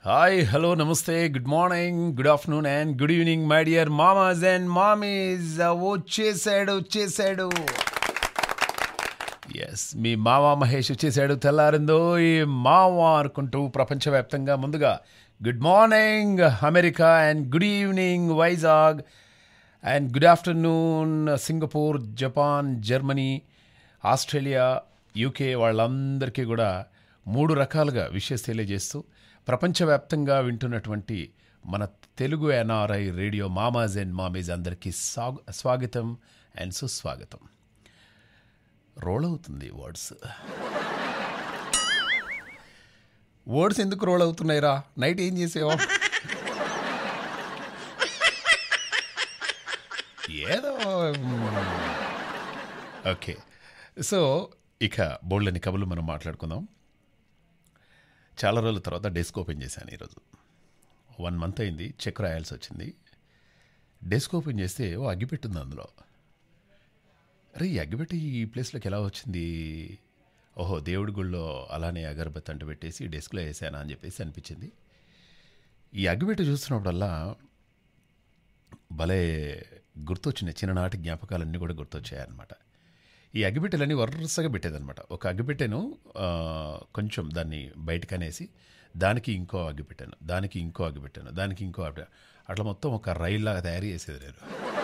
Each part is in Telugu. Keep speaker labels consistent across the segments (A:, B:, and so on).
A: హాయ్ హలో నమస్తే good morning good afternoon and good evening my dear మామాస్ అండ్ మామీస్ వచ్చేసాడు వచ్చేసాడు ఎస్ మీ మావా మహేష్ వచ్చేసాడు తెల్లారిందో ఈ మావా అనుకుంటూ ప్రపంచవ్యాప్తంగా ముందుగా good morning America and good evening Vizag and good afternoon Singapore Japan Germany Australia UK వాళ్ళందరికీ కూడా మూడు రకాలుగా విషయస్ తెలియజేస్తూ ప్రపంచవ్యాప్తంగా వింటున్నటువంటి మన తెలుగు ఎన్ఆర్ఐ రేడియో మామాజ్ అండ్ మామీజ్ అందరికీ స్వాగ స్వాగతం అండ్ సుస్వాగతం రోల్ అవుతుంది వర్డ్స్ వర్డ్స్ ఎందుకు రోల్ అవుతున్నాయిరా నైట్ ఏం చేసేవా ఏదో ఓకే సో ఇక బోల్డ్ని కబులు మనం మాట్లాడుకుందాం చాలా రోజుల తర్వాత డెస్క్ ఓపెన్ చేశాను ఈరోజు వన్ మంత్ అయింది చెక్ రాయాల్సి వచ్చింది డెస్క్ ఓపెన్ చేస్తే ఓ అగ్గిపెట్టి ఉంది అందులో అరే ఈ అగ్గిపెట్టి ఈ ప్లేస్లోకి ఎలా వచ్చింది ఓహో దేవుడి గుళ్ళో అలానే అగరబత్తి అంటు పెట్టేసి డెస్క్లో వేసానా అని చెప్పేసి అనిపించింది ఈ అగ్గిపెట్టి చూస్తున్నప్పుడల్లా భలే గుర్తొచ్చినాయి చిన్ననాటి జ్ఞాపకాలన్నీ కూడా గుర్తొచ్చాయన్నమాట ఈ అగ్గిపెట్టెలన్నీ వరుసగా పెట్టేదన్నమాట ఒక అగ్గిపెట్టెను ఆ, కొంచెం దాన్ని బయటకు అనేసి దానికి ఇంకో అగ్గిపెట్టాను దానికి ఇంకో అగ్గిపెట్టాను దానికి ఇంకో అగ్గి అట్లా మొత్తం ఒక రైల్లాగా తయారు చేసేది నేను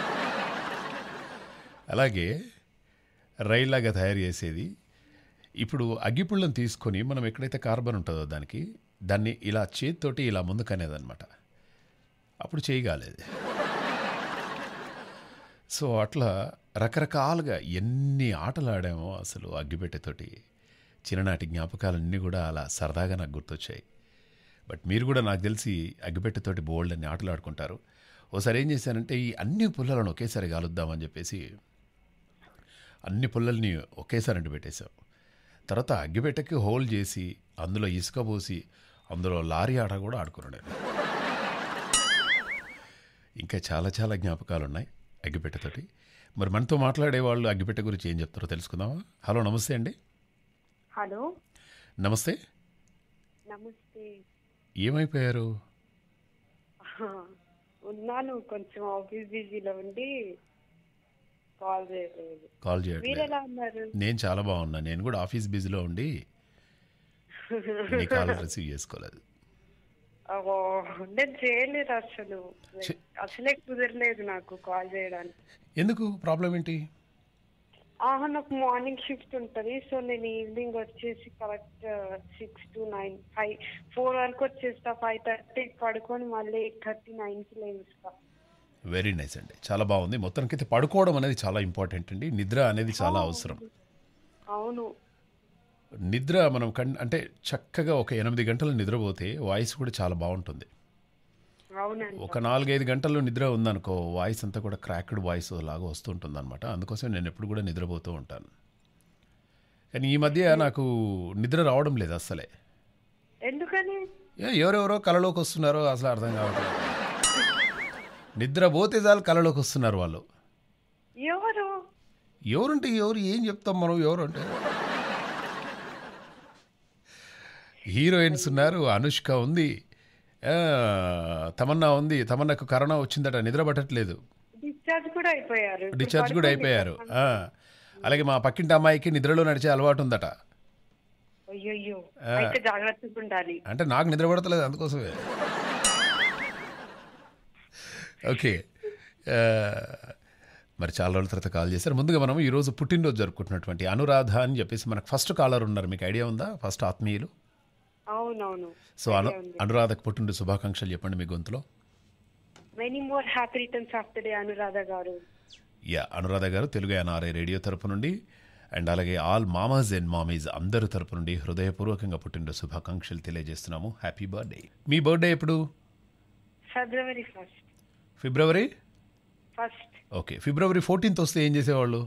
A: అలాగే రైల్లాగా తయారు చేసేది ఇప్పుడు అగ్గిపుళ్ళను తీసుకొని మనం ఎక్కడైతే కార్బన్ ఉంటుందో దానికి దాన్ని ఇలా చేతితోటి ఇలా ముందుకు అనేదన్నమాట అప్పుడు చేయగాలేదు సో అట్లా రకరకాలుగా ఎన్ని ఆటలు ఆడామో అసలు అగ్గిపెట్టెతోటి చిన్ననాటి జ్ఞాపకాలన్నీ కూడా అలా సరదాగా నాకు గుర్తొచ్చాయి బట్ మీరు కూడా నాకు తెలిసి అగ్గిపెట్టెతోటి బోల్డ్ అన్ని ఆటలు ఆడుకుంటారు ఓసారి ఏం చేశానంటే ఈ అన్ని పుల్లలను ఒకేసారి కాలుద్దామని చెప్పేసి అన్ని పుల్లల్ని ఒకేసారి అంటు పెట్టేశాం తర్వాత అగ్గిపెట్టెకి హోల్ చేసి అందులో ఇసుక పోసి అందులో లారీ ఆట కూడా ఆడుకున్నాను నేను ఇంకా చాలా చాలా జ్ఞాపకాలు ఉన్నాయి అగ్గిపెట్టెతోటి మరి మనతో మాట్లాడే వాళ్ళు అగ్గిపెట్టె గురించి ఏం చెప్తారో తెలుసుకుందామా హలో నమస్తే అండి
B: హలో
A: నమస్తే
B: నమస్తే
A: ఏమైపోయారు
B: ఉన్నాను కొంచెం ఆఫీస్ బిజీలో ఉండి కాల్ చేయలేదు
A: కాల్
B: మీరు
A: చేయట్లేదు
B: ఎలా ఉన్నారు
A: నేను చాలా బాగున్నా నేను కూడా ఆఫీస్ బిజీలో ఉండి నీ కాల్ రిసీవ్ చేసుకోలేదు
B: ఓ, నేను చేయలేదు అసలు
A: ఛే.
B: అసలే కుదరలేదు నాకు కాల్ చేయడానికి
A: ఎందుకు ప్రాబ్లం ఏంటి
B: ఆహా నాకు మార్నింగ్ షిఫ్ట్ ఉంటుంది సో నేను ఈవినింగ్ వచ్చేసి correct six to nine five four వరకు వచ్చేస్తా ఫైవ్ థర్టీకి పడుకొని మళ్ళీ ఎయిట్ థర్టీ నైన్కి లేస్తా
A: వెరీ నైస్ అండి చాలా బాగుంది మొత్తానికైతే పడుకోవడం అనేది చాలా ఇంపార్టెంట్ అండి నిద్ర అనేది చాలా అవసరం
B: అవును
A: నిద్ర మనం కన్ అంటే చక్కగా ఒక ఎనిమిది గంటలు నిద్రపోతే వాయిస్ కూడా చాలా బాగుంటుంది
B: అవునండి
A: ఒక నాలుగైదు గంటలు నిద్ర ఉందనుకో వాయిస్ అంతా కూడా క్రాక్డ్ వాయిస్ లాగా వస్తుంటుంది అనమాట అందుకోసం నేను ఎప్పుడు కూడా నిద్రపోతూ ఉంటాను కానీ ఈ మధ్య నాకు నిద్ర రావడం లేదు అస్సలే
B: ఎందుకని
A: ఏ, ఎవరెవరో కళలోకి వస్తున్నారో అసలు అర్థం కావట్లేదు నిద్ర పోతే చాలు కళలోకి వస్తున్నారు వాళ్ళు
B: ఎవరు
A: ఎవరుంటే ఎవరు ఏం చెప్తాం మనం ఎవరు అంటే హీరోయిన్స్ ఉన్నారు అనుష్క ఉంది ఆ, తమన్నా ఉంది తమన్నాకు కరోనా వచ్చిందట నిద్ర పట్టట్లేదు
B: డిశ్చార్జ్ కూడా అయిపోయారు ఇప్పుడు
A: డిశ్చార్జ్ కూడా
B: పడుకోండి.
A: అయిపోయారు ఆ, అలాగే మా పక్కింటి అమ్మాయికి నిద్రలో నడిచే అలవాటు ఉందట
B: అయ్యయ్యో అయితే జాగ్రత్తగా ఉండాలి
A: అంటే నాకు నిద్ర పడతలేదు అందుకోసమే ఓకే ఆ, మరి చాలా రోజుల తర్వాత కాల్ చేశారు ముందుగా మనం ఈరోజు పుట్టినరోజు జరుపుకుంటున్నటువంటి అనురాధ అని చెప్పేసి మనకు ఫస్ట్ కాలర్ ఉన్నారు మీకు ఐడియా ఉందా ఫస్ట్ ఆత్మీయులు
B: అవునవును
A: సో అను అనురాధకు పుట్టినరోజు శుభాకాంక్షలు చెప్పండి మీ గొంతులో
B: many more happy returns after day Anuradha గారు
A: యా అనురాధ గారు తెలుగు ఎన్ఆర్ఐ రేడియో తరపు నుండి అండ్ అలాగే ఆల్ మామాస్ అండ్ మామీస్ అందరి తరపు నుండి హృదయపూర్వకంగా పుట్టినరోజు శుభాకాంక్షలు తెలియజేస్తున్నాము హ్యాపీ బర్త్డే మీ బర్త్డే ఎప్పుడు
B: February first
A: February
B: first
A: okay February fourteenth వస్తే ఏం చేసేవాళ్ళు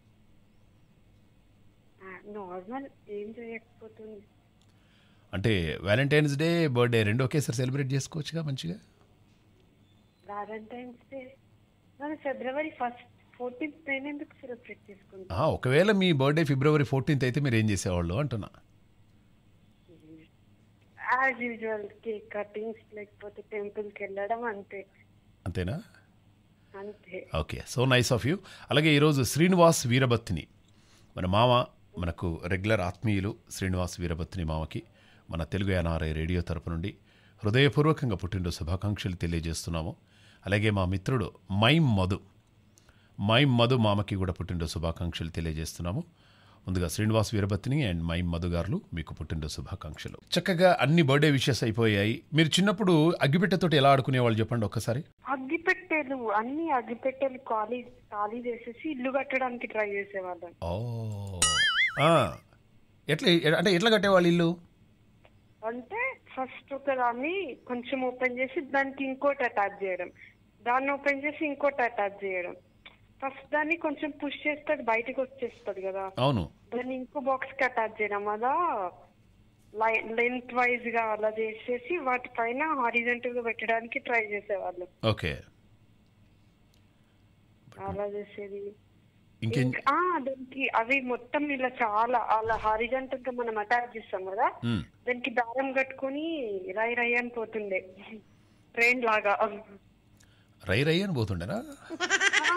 B: నార్మల్ ఏం చేయకపోతుంది
A: అంటే వ్యాలంటైన్స్ డే బర్త్డే రెండు ఒకేసారి సెలబ్రేట్ చేసుకోవచ్చుగా మంచిగా
B: వ్యాలంటైన్స్ డే మన ఫిబ్రవరి ఫస్ట్ ఫోర్టీన్త్ నేను ఎందుకు సెలబ్రేట్ చేసుకుంటాను
A: ఆ, ఒకవేళ మీ బర్త్డే ఫిబ్రవరి ఫోర్టీన్త్ అయితే మీరు ఏం చేసేవాళ్ళు అంటున్నా
B: యాజ్ యూజువల్ కేక్ కటింగ్స్ లేకపోతే టెంపుల్ కి వెళ్ళడం అంతే
A: అంతేనా
B: అంతే
A: okay so nice of you అలాగే ఈరోజు శ్రీనివాస్ వీరభత్తిని మన మామ మనకు రెగ్యులర్ ఆత్మీయులు శ్రీనివాస్ వీరభత్తిని మామకి మన తెలుగు ఎన్ఆర్ఐ రేడియో తరపు నుండి హృదయపూర్వకంగా పుట్టినరోజు శుభాకాంక్షలు తెలియజేస్తున్నాము అలాగే మా మిత్రుడు మైమ్ మధు మైమ్ మధు మామకి కూడా పుట్టినరోజు శుభాకాంక్షలు తెలియజేస్తున్నాము ముందుగా శ్రీనివాస్ వీరభత్తిని అండ్ మైమ్ మధు గారు మీకు పుట్టినరోజు శుభాకాంక్షలు చక్కగా అన్ని బర్త్డే విషెస్ అయిపోయాయి మీరు చిన్నప్పుడు అగ్గిపెట్టెతోటి ఎలా ఆడుకునేవాళ్ళు చెప్పండి ఒక్కసారి
B: అగ్గిపెట్టెలు అన్ని అగ్గిపెట్టెలు ఖాళీ ఖాళీ చేసేసి ఇల్లు కట్టడానికి ట్రై చేసేవాళ్ళం
A: ఓ ఆ. ఎట్లా అంటే ఎట్లా కట్టేవాళ్ళు ఇల్లు
B: అంటే ఫస్ట్ ఒక దాన్ని కొంచెం ఓపెన్ చేసి దానికి ఇంకోటి అటాచ్ చేయడం దాన్ని ఓపెన్ చేసి ఇంకోటి అటాచ్ చేయడం ఫస్ట్ దాన్ని కొంచెం పుష్ చేస్తే అది బయటకు వచ్చేస్తుంది కదా
A: అవును
B: దాన్ని ఇంకో బాక్స్ కి అటాచ్ చేయడం అలా లెంత్ వైజ్ గా అలా చేసేసి వాటి పైన హారిజెంటల్ గా పెట్టడానికి ట్రై చేసేవాళ్ళు
A: ఓకే
B: అలా చేసేది
A: ఇంకేం
B: ఇంకా- ఆ, దానికి అవి మొత్తం ఇలా చాలా అలా హారిజెంటల్ గా మనం అటాచ్ చేస్తాం కదా
A: మ్,
B: దానికి దారం కట్టుకొని రై రై అని పోతుండే ట్రైన్ లాగా
A: రై రై అని పోతుండేనా
B: ఆ.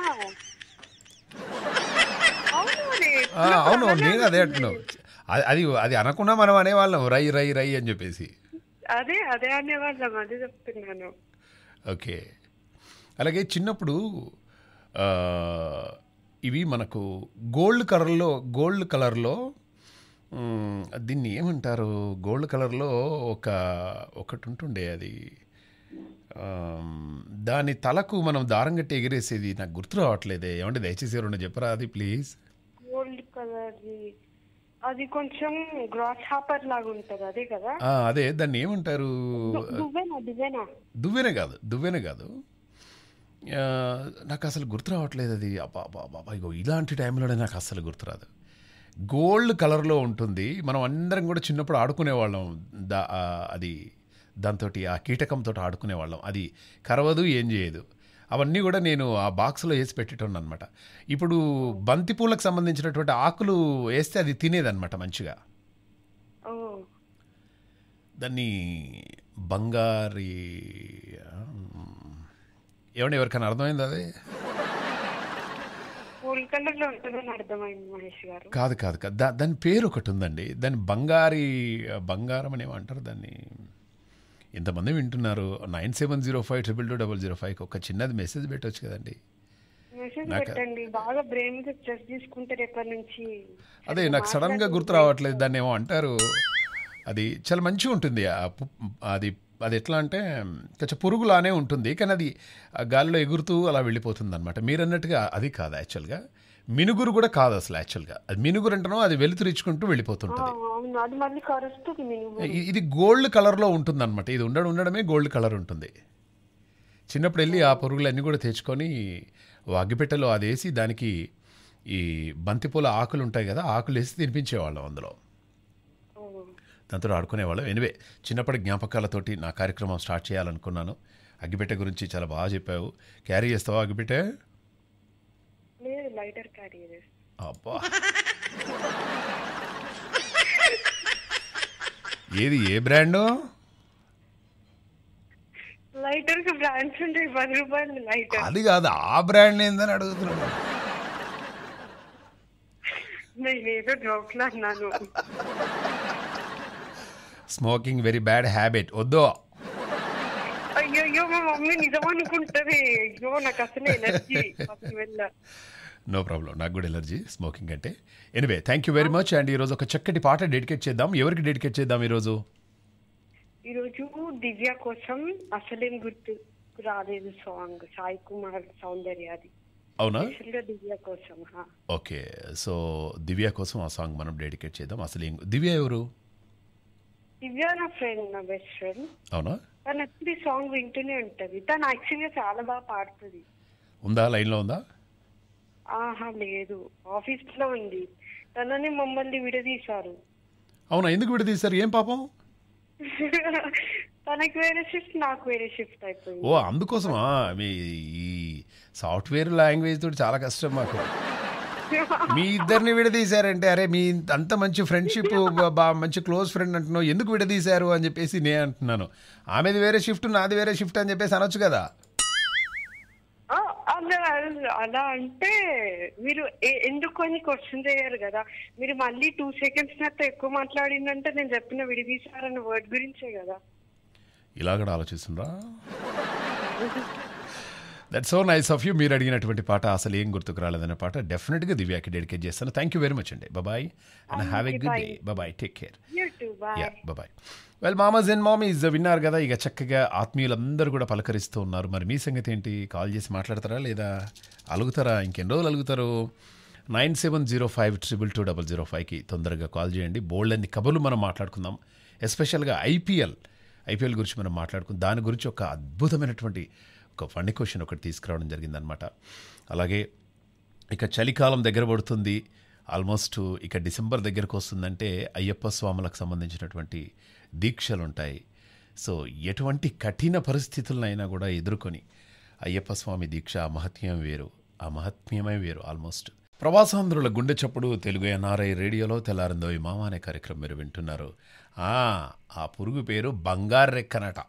B: అవును మరి.
A: ఆ, అవును నేను అదే అంటున్నావు అది అది అది అనకుండా మనం అనేవాళ్ళం రై రై రై అని చెప్పేసి
B: అదే అదే అనేవాళ్ళం అదే చెప్తున్నాను
A: ఓకే అలాగే చిన్నప్పుడు ఆ, ఇవి మనకు గోల్డ్ కలర్లో గోల్డ్ కలర్లో మ్, దీన్ని ఏమంటారు గోల్డ్ కలర్లో ఒక ఒకటి ఉంటుండే అది ఆమ్, దాని తలకు మనం దారం కట్టి ఎగిరేసేది నాకు గుర్తు రావట్లేదే ఏమంటే దయచేసి ఎవరన్నా చెప్పరా అది ప్లీజ్
B: గోల్డ్ కలర్ అది కొంచెం గ్రాస్ హాపర్ లాగా ఉంటది అదే కదా
A: ఆ, అదే దాన్ని ఏమంటారు
B: దు- దువ్వెనా దువ్వెనా
A: దువ్వెన కాదు దువ్వెన కాదు ఆ, నాకు అసలు గుర్తు రావట్లేదు అది అబ్బా అబ్బా అబ్బా ఇగో ఇలాంటి టైంలోనే నాకు అసలు గుర్తురాదు గోల్డ్ కలర్లో ఉంటుంది మనం అందరం కూడా చిన్నప్పుడు ఆడుకునేవాళ్ళం దా ఆ, అది దాంతో ఆ కీటకంతో ఆడుకునేవాళ్ళం అది కరవదు ఏం చేయదు అవన్నీ కూడా నేను ఆ బాక్స్లో వేసి పెట్టేటోను అనమాట ఇప్పుడు బంతిపూలకు సంబంధించినటువంటి ఆకులు వేస్తే అది తినేదన్నమాట మంచిగా
B: ఓ
A: దాన్ని బంగారి ఏమండి ఎవరికైనా అర్థమైంది అది
B: గోల్డ్ కలర్ లో ఉంటుందని అర్థమైంది మహేష్ గారు
A: కాదు కాదు కాదు దా దాని పేరు ఒకటి ఉందండి దాని బంగారి బంగారం అని ఏమంటారు దాన్ని ఇంతమంది వింటున్నారు nine seven zero five triple two double zero five ఒక చిన్నది మెసేజ్ పెట్టవచ్చు కదండి
B: మెసేజ్
A: నాకు-
B: పెట్టండి బాగా బ్రెయిన్ మీద స్ట్రెస్ తీసుకుంటే రేపటి నుంచి
A: అదే నాకు సడన్గా గుర్తు రావట్లేదు దాన్ని ఏమో అంటారు అది చాలా మంచిగా ఉంటుంది ఆ పు- అది అది ఎట్లా అంటే కొంచెం పురుగులానే ఉంటుంది కానీ అది ఆ గాలిలో ఎగురుతూ అలా వెళ్ళిపోతుంది అనమాట మీరు అన్నట్టుగా అది కాదు యాక్చువల్గా మినుగురు కూడా కాదు అసలు యాక్చువల్గా అది మినుగురు అంటేనో అది వెలుతురిచ్చుకుంటూ
B: ఆ,
A: వెళ్ళిపోతుంటుంది
B: అవును అది మళ్ళీ కరుస్తుంది మినిమం
A: ఇ- ఇది గోల్డ్ కలర్లో ఉంటుంది అనమాట ఇది ఉండడం ఉండడమే గోల్డ్ కలర్ ఉంటుంది చిన్నప్పుడు వెళ్ళి ఆ పురుగులన్నీ కూడా తెచ్చుకొని ఓ అగ్గిపెట్టెలో అది వేసి దానికి ఈ బంతిపూల ఆకులు ఉంటాయి కదా ఆకులు వేసి తినిపించేవాళ్ళం అందులో దాంతో ఆడుకునేవాళ్ళం ఎనివే చిన్నప్పటి జ్ఞాపకాలతోటి నా కార్యక్రమం స్టార్ట్ చేయాలనుకున్నాను అగ్గిపెట్టె గురించి చాలా బాగా చెప్పావు క్యారీ చేస్తావా అగ్గిపెట్టె
B: లేదు లైటర్ క్యారీ చేస్తాను
A: అబ్బా ఏది ఏ బ్రాండు
B: లైటర్ కి బ్రాండ్స్ ఉంటాయి పది రూపాయలు లైటర్
A: అది కాదు ఆ బ్రాండ్ ఏందని అడుగుతున్నాను
B: నేను ఏదో జోక్ లో అన్నాను
A: స్మోకింగ్ వెరీ బ్యాడ్ హ్యాబిట్ వద్దు
B: అయ్యో అయ్యో మా మమ్మీ నిజం అనుకుంటది అయ్యో నాకు అసలు ఎనర్జీ వెళ్ళ
A: నో ప్రాబ్లం నాకు కూడా ఎలర్జీ స్మోకింగ్ అంటే anyway thank you very much and ఈరోజు ఒక చక్కటి పాట డెడికేట్ చేద్దాం ఎవరికి డెడికేట్ చేద్దాం ఈరోజు
B: ఈరోజు దివ్య కోసం అసలేం గుర్తు రాలేదు సాంగ్ సాయి కుమార్ సౌందర్యాది
A: అవునా
B: స్పెషల్ గా దివ్య కోసం హా.
A: ఓకే సో దివ్య కోసం ఆ సాంగ్ మనం డెడికేట్ చేద్దాం అసలు ఏం దివ్య ఎవరు
B: దివ్య నా ఫ్రెండ్ నా బెస్ట్ ఫ్రెండ్
A: అవునా
B: తను ఎప్పుడు ఈ సాంగ్ వింటూనే ఉంటది తను యాక్చువల్ గా చాలా బాగా పాడుతుంది
A: ఉందా లైన్లో ఉందా
B: ఆహా లేదు ఆఫీస్ లో ఉంది తనని మమ్మల్ని విడదీశారు
A: అవునా ఎందుకు విడదీశారు ఏం పాపం
B: తనకి వేరే షిఫ్ట్ నాకు వేరే షిఫ్ట్ అయిపోయింది
A: ఓ అందుకోసమా మీ ఈ సాఫ్ట్వేర్ లాంగ్వేజ్ తోటి చాలా కష్టం మాకు మీ ఇద్దరిని విడదీశారంటే అరే మీ అంత మంచి ఫ్రెండ్షిప్ బా మంచి క్లోజ్ ఫ్రెండ్ అంటున్నావు ఎందుకు విడదీశారు అని చెప్పేసి నేను అంటున్నాను ఆమెది వేరే షిఫ్ట్ నాది వేరే షిఫ్ట్ అని చెప్పేసి అనొచ్చు కదా
B: ఆ, అలా అలా అంటే మీరు ఎ- ఎందుకు అని క్వశ్చన్ చేయరు కదా మీరు మళ్ళీ టూ సెకండ్స్ నాతో ఎక్కువ మాట్లాడిందంటే నేను చెప్పిన విడిదీశారన్న వర్డ్ గురించే కదా
A: ఇలా కూడా ఆలోచిస్తుండ్రా that so nice of you మీరు అడిగినటువంటి పాట అసలు ఏం గుర్తుకు రాలేదనే పాట డెఫినెట్గా దివ్యాకి డెడికేట్ చేస్తాను థ్యాంక్ యూ వెరీ మచ్ అండి bye and have a good day bye take care
B: you too bye
A: yeah bye well మామాజ్ and మామీస్ విన్నారు కదా ఇక చక్కగా ఆత్మీయులందరూ కూడా పలకరిస్తూ ఉన్నారు మరి మీ సంగతి ఏంటి కాల్ చేసి మాట్లాడతారా లేదా అలుగుతారా ఇంకెన్ని రోజులు అలుగుతారు nine seven zero five triple two double zero ఫైవ్కి తొందరగా కాల్ చేయండి బోల్డ్ అన్ని కబుర్లు మనం మాట్లాడుకుందాం ఎస్పెషల్గా ఐపీఎల్ ఐపీఎల్ గురించి మనం మాట్లాడుకుందాం దాని గురించి ఒక అద్భుతమైనటువంటి ఒక ఫండి క్వశ్చన్ ఒకటి తీసుకురావడం జరిగిందనమాట అలాగే ఇక చలికాలం దగ్గర పడుతుంది ఆల్మోస్ట్ ఇక డిసెంబర్ దగ్గరకు వస్తుందంటే అయ్యప్ప స్వాములకు సంబంధించినటువంటి దీక్షలు ఉంటాయి సో ఎటువంటి కఠిన పరిస్థితులనైనా కూడా ఎదుర్కొని అయ్యప్ప స్వామి దీక్ష ఆ మహత్యం వేరు ఆ మహత్యమే వేరు ఆల్మోస్ట్ ప్రవాసాంధ్రుల గుండె చప్పుడు తెలుగు ఎన్ఆర్ఐ రేడియోలో తెల్లారిందో ఈ మామ అనే కార్యక్రమం మీరు వింటున్నారు ఆ, ఆ పురుగు పేరు బంగారు రెక్కనట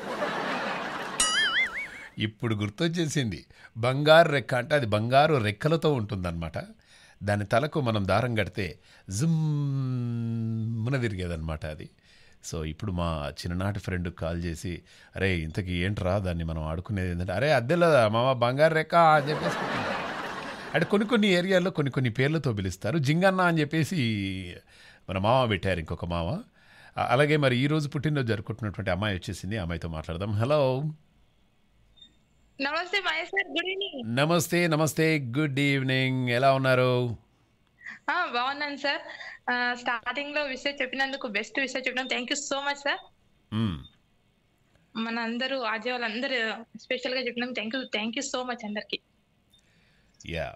A: ఇప్పుడు గుర్తొచ్చేసింది బంగారు రెక్క అంటే అది బంగారు రెక్కలతో ఉంటుందన్నమాట దాని తలకు మనం దారం కడితే జుమ్మున తిరిగేదన్నమాట అది సో ఇప్పుడు మా చిన్ననాటి ఫ్రెండ్ కాల్ చేసి అరే ఇంతకీ ఏంట్రా దాన్ని మనం ఆడుకునేది ఏంటంటే అరే అద్దెలో మామ బంగారు రెక్క అని చెప్పేసి అంటే కొన్ని కొన్ని ఏరియాల్లో కొన్ని కొన్ని పేర్లతో పిలుస్తారు జింగన్న అని చెప్పేసి మన మామ పెట్టారు ఇంకొక మామ ఆ- అలాగే మరి ఈ రోజు పుట్టినరోజు జరుపుకుంటున్నటువంటి అమ్మాయి వచ్చేసింది ఆ అమ్మాయితో మాట్లాడదాం హలో
C: నమస్తే మహేష్ సార్ గుడ్ ఈవినింగ్
A: నమస్తే నమస్తే గుడ్ ఈవినింగ్ ఎలా ఉన్నారు
C: ఆ, బాగున్నాను సార్ ఆ, స్టార్టింగ్ లో విషయం చెప్పినందుకు బెస్ట్ విషయం చెప్పినందుకు thank you so much sir
A: hmm.
C: మన అందరూ ఆజే వాళ్ళందరూ స్పెషల్ గా చెప్పినందుకు thank you thank you so much అందరికి
A: యా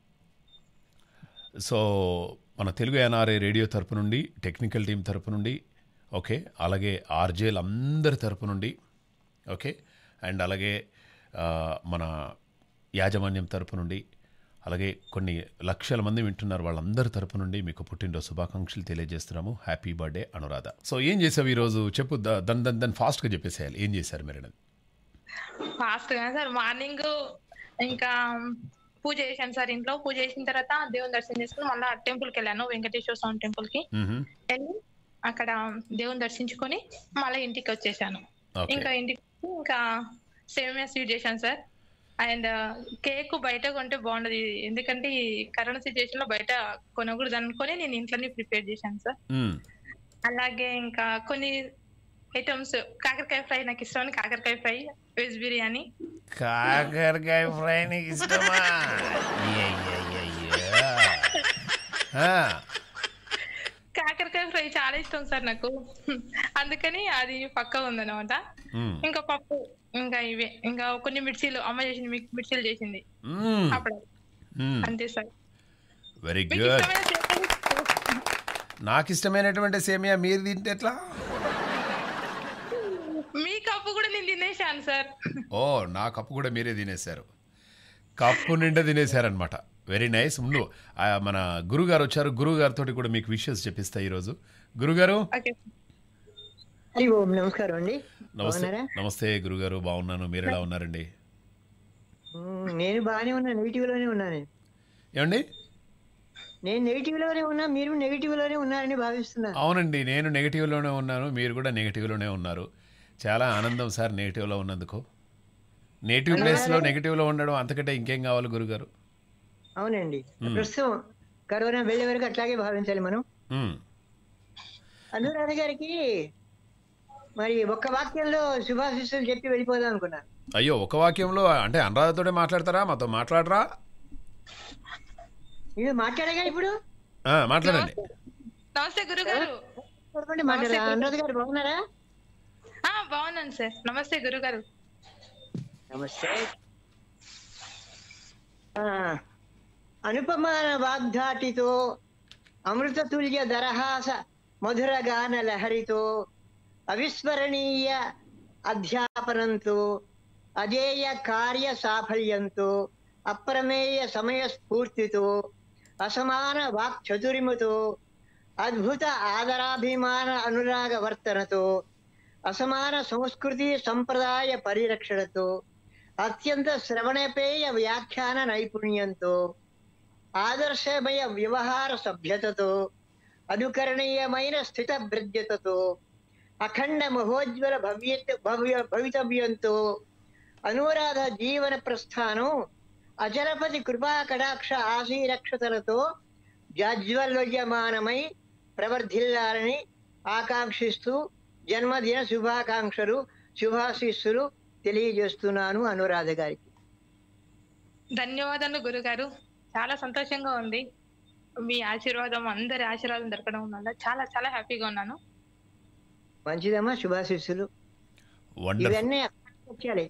A: సో మన తెలుగు ఎన్ఆర్ఐ రేడియో తరపు నుండి టెక్నికల్ టీం తరపు నుండి ఓకే అలాగే ఆర్జేలు అందరి తరపు నుండి ఓకే అండ్ అలాగే ఆ, మన యాజమాన్యం తరపు నుండి అలాగే కొన్ని లక్షల మంది వింటున్నారు వాళ్ళందరి తరపు నుండి మీకు పుట్టినరోజు శుభాకాంక్షలు తెలియజేస్తున్నాము హ్యాపీ బర్త్డే అనురాధ సో ఏం చేసావు ఈరోజు చెప్పు ద- దాని దాని దాన్ని ఫాస్ట్గా చెప్పేసేయాలి ఏం చేశారు మీరు అనేది
C: ఫాస్ట్ గా సార్ మార్నింగ్ ఇంకా పూజ చేశాను సార్ ఇంట్లో పూజ చేసిన తర్వాత దేవుని దర్శనం చేసుకుని మళ్ళీ టెంపుల్ కి వెళ్ళాను వెంకటేశ్వర స్వామి టెంపుల్ కి
A: మ్మ్హమ్.
C: వెళ్ళి అక్కడ దేవుని దర్శించుకొని మళ్ళీ ఇంటికి వచ్చేసాను
A: ఓకే
C: ఇంకా ఇంటికి వచ్చి ఇంకా సేమియా స్వీట్ చేశాను సార్ అండ్ కేక్ బయట కొంటే బాగుండదు ఎందుకంటే ఈ కరోనా సిచ్యువేషన్ లో బయట కొనకూడదు అనుకొని నేను ఇంట్లోనే ప్రిపేర్ చేశాను సార్
A: మ్మ్.
C: అలాగే ఇంకా కొన్ని ఐటమ్స్ కాకరకాయ ఫ్రై నాకు ఇష్టం కాకరకాయ ఫ్రై వెజ్ బిర్యానీ
A: కాకరకాయ ఫ్రై నీకు ఇష్టమా అయ్యయ్యయ్యయ్యో. ఆ,
C: కాకరకాయ ఫ్రై చాలా ఇష్టం సార్ నాకు అందుకని అది పక్క ఉందన్నమాట
A: మ్మ్.
C: ఇంకా పప్పు ఇంకా ఇవే ఇంకా కొన్ని మిర్చీలు అమ్మ చేసింది మిక్- మిర్చీలు చేసింది
A: మ్మ్.
C: అప్పుడు
A: మ్మ్.
C: అంతే సార్
A: వెరీ
C: మీకు
A: గుడ్
C: ఇష్టమైన చేపలు-
A: నాకు ఇష్టమైనటువంటి సేమియా మీరు తింటే ఎట్లా
C: మీ కప్పు కూడా నేను తినేశాను సార్
A: ఓ నా కప్పు కూడా మీరే తినేశారు కప్పు నిండా తినేశారనమాట వెరీ నైస్ ముందు ఆ, మన గురుగారు వచ్చారు గురుగారితో కూడా మీకు విషయస్ చెప్పిస్తా ఈరోజు గురుగారు
C: ఓకే
D: హరి ఓం నమస్కారం అండి
A: నమస్తే
D: బాగున్నారా
A: నమస్తే గురుగారు బాగున్నాను మీరు ఎలా ఉన్నారండి
D: మ్మ్, నేను బాగానే ఉన్నా నెగిటివ్ లోనే ఉన్నాను
A: ఏమండి
D: నేను నెగిటివ్ లోనే ఉన్నా మీరు నెగిటివ్ లోనే ఉన్నారని భావిస్తున్నా
A: అవునండి నేను నెగిటివ్లోనే ఉన్నాను మీరు కూడా నెగిటివ్లోనే ఉన్నారు చాలా ఆనందం సార్ నెగిటివ్లో ఉన్నందుకు నెగిటివ్ ప్లేస్లో నెగిటివ్లో ఉండడం అంతకంటే ఇంకేం కావాలి గురుగారు
D: అవునండి ప్రస్తుతం కరోనా వెళ్ళే వరకు అట్లాగే భావించాలి మనం
A: మ్మ్.
D: అనురాధ గారికి మరి ఒక్క వాక్యంలో శుభాశిస్సులు చెప్పి వెళ్ళిపోదాం అనుకున్నా
A: అయ్యో ఒక వాక్యంలో అంటే అనురాధతోనే మాట్లాడతారా మాతో మాట్లాడరా
D: మీరు మాట్లాడగా ఇప్పుడు
A: ఆ, మాట్లాడండి
C: నమస్తే గురుగారు
D: చూడండి మాట్లాడా అనురాధ గారు బాగున్నారా
C: ఆ బాగున్నాను సార్ నమస్తే గురుగారు
D: నమస్తే ఆ, అనుపమాన వాగ్ధాటితో అమృత తుల్య దరహాస మధుర గాన లహరితో అవిస్మరణీయ అధ్యాపనంతో అజేయ కార్య సాఫల్యంతో అప్రమేయ సమయ స్ఫూర్తితో అసమాన వాక్ చతురిమతో అద్భుత ఆదరాభిమాన అనురాగ వర్తనతో అసమాన సంస్కృతి సంప్రదాయ పరిరక్షణతో అత్యంత శ్రవణపేయ వ్యాఖ్యాన నైపుణ్యంతో ఆదర్శమయ వ్యవహార సభ్యతతో అనుకరణీయమైన స్థిత భృద్యతతో అఖండ మహోజ్వల భవ్య భవ్య భవితవ్యంతో అనురాధ జీవన ప్రస్థానం అచలపతి కృపా కటాక్ష ఆశీరక్షతలతో జాజ్వల్యమానమై ప్రవర్ధిల్లాలని ఆకాంక్షిస్తూ జన్మదిన శుభాకాంక్షలు శుభాశీస్సులు తెలియజేస్తున్నాను అనురాధ గారికి
C: ధన్యవాదాలు గురుగారు చాలా సంతోషంగా ఉంది మీ ఆశీర్వాదం అందరి ఆశీర్వాదం దొరకడం వల్ల చాలా చాలా హ్యాపీగా ఉన్నాను
D: మంచిదమ్మా శుభాశీస్సులు
A: వండర్ఫుల్
D: ఇవన్నీ వచ్చాలి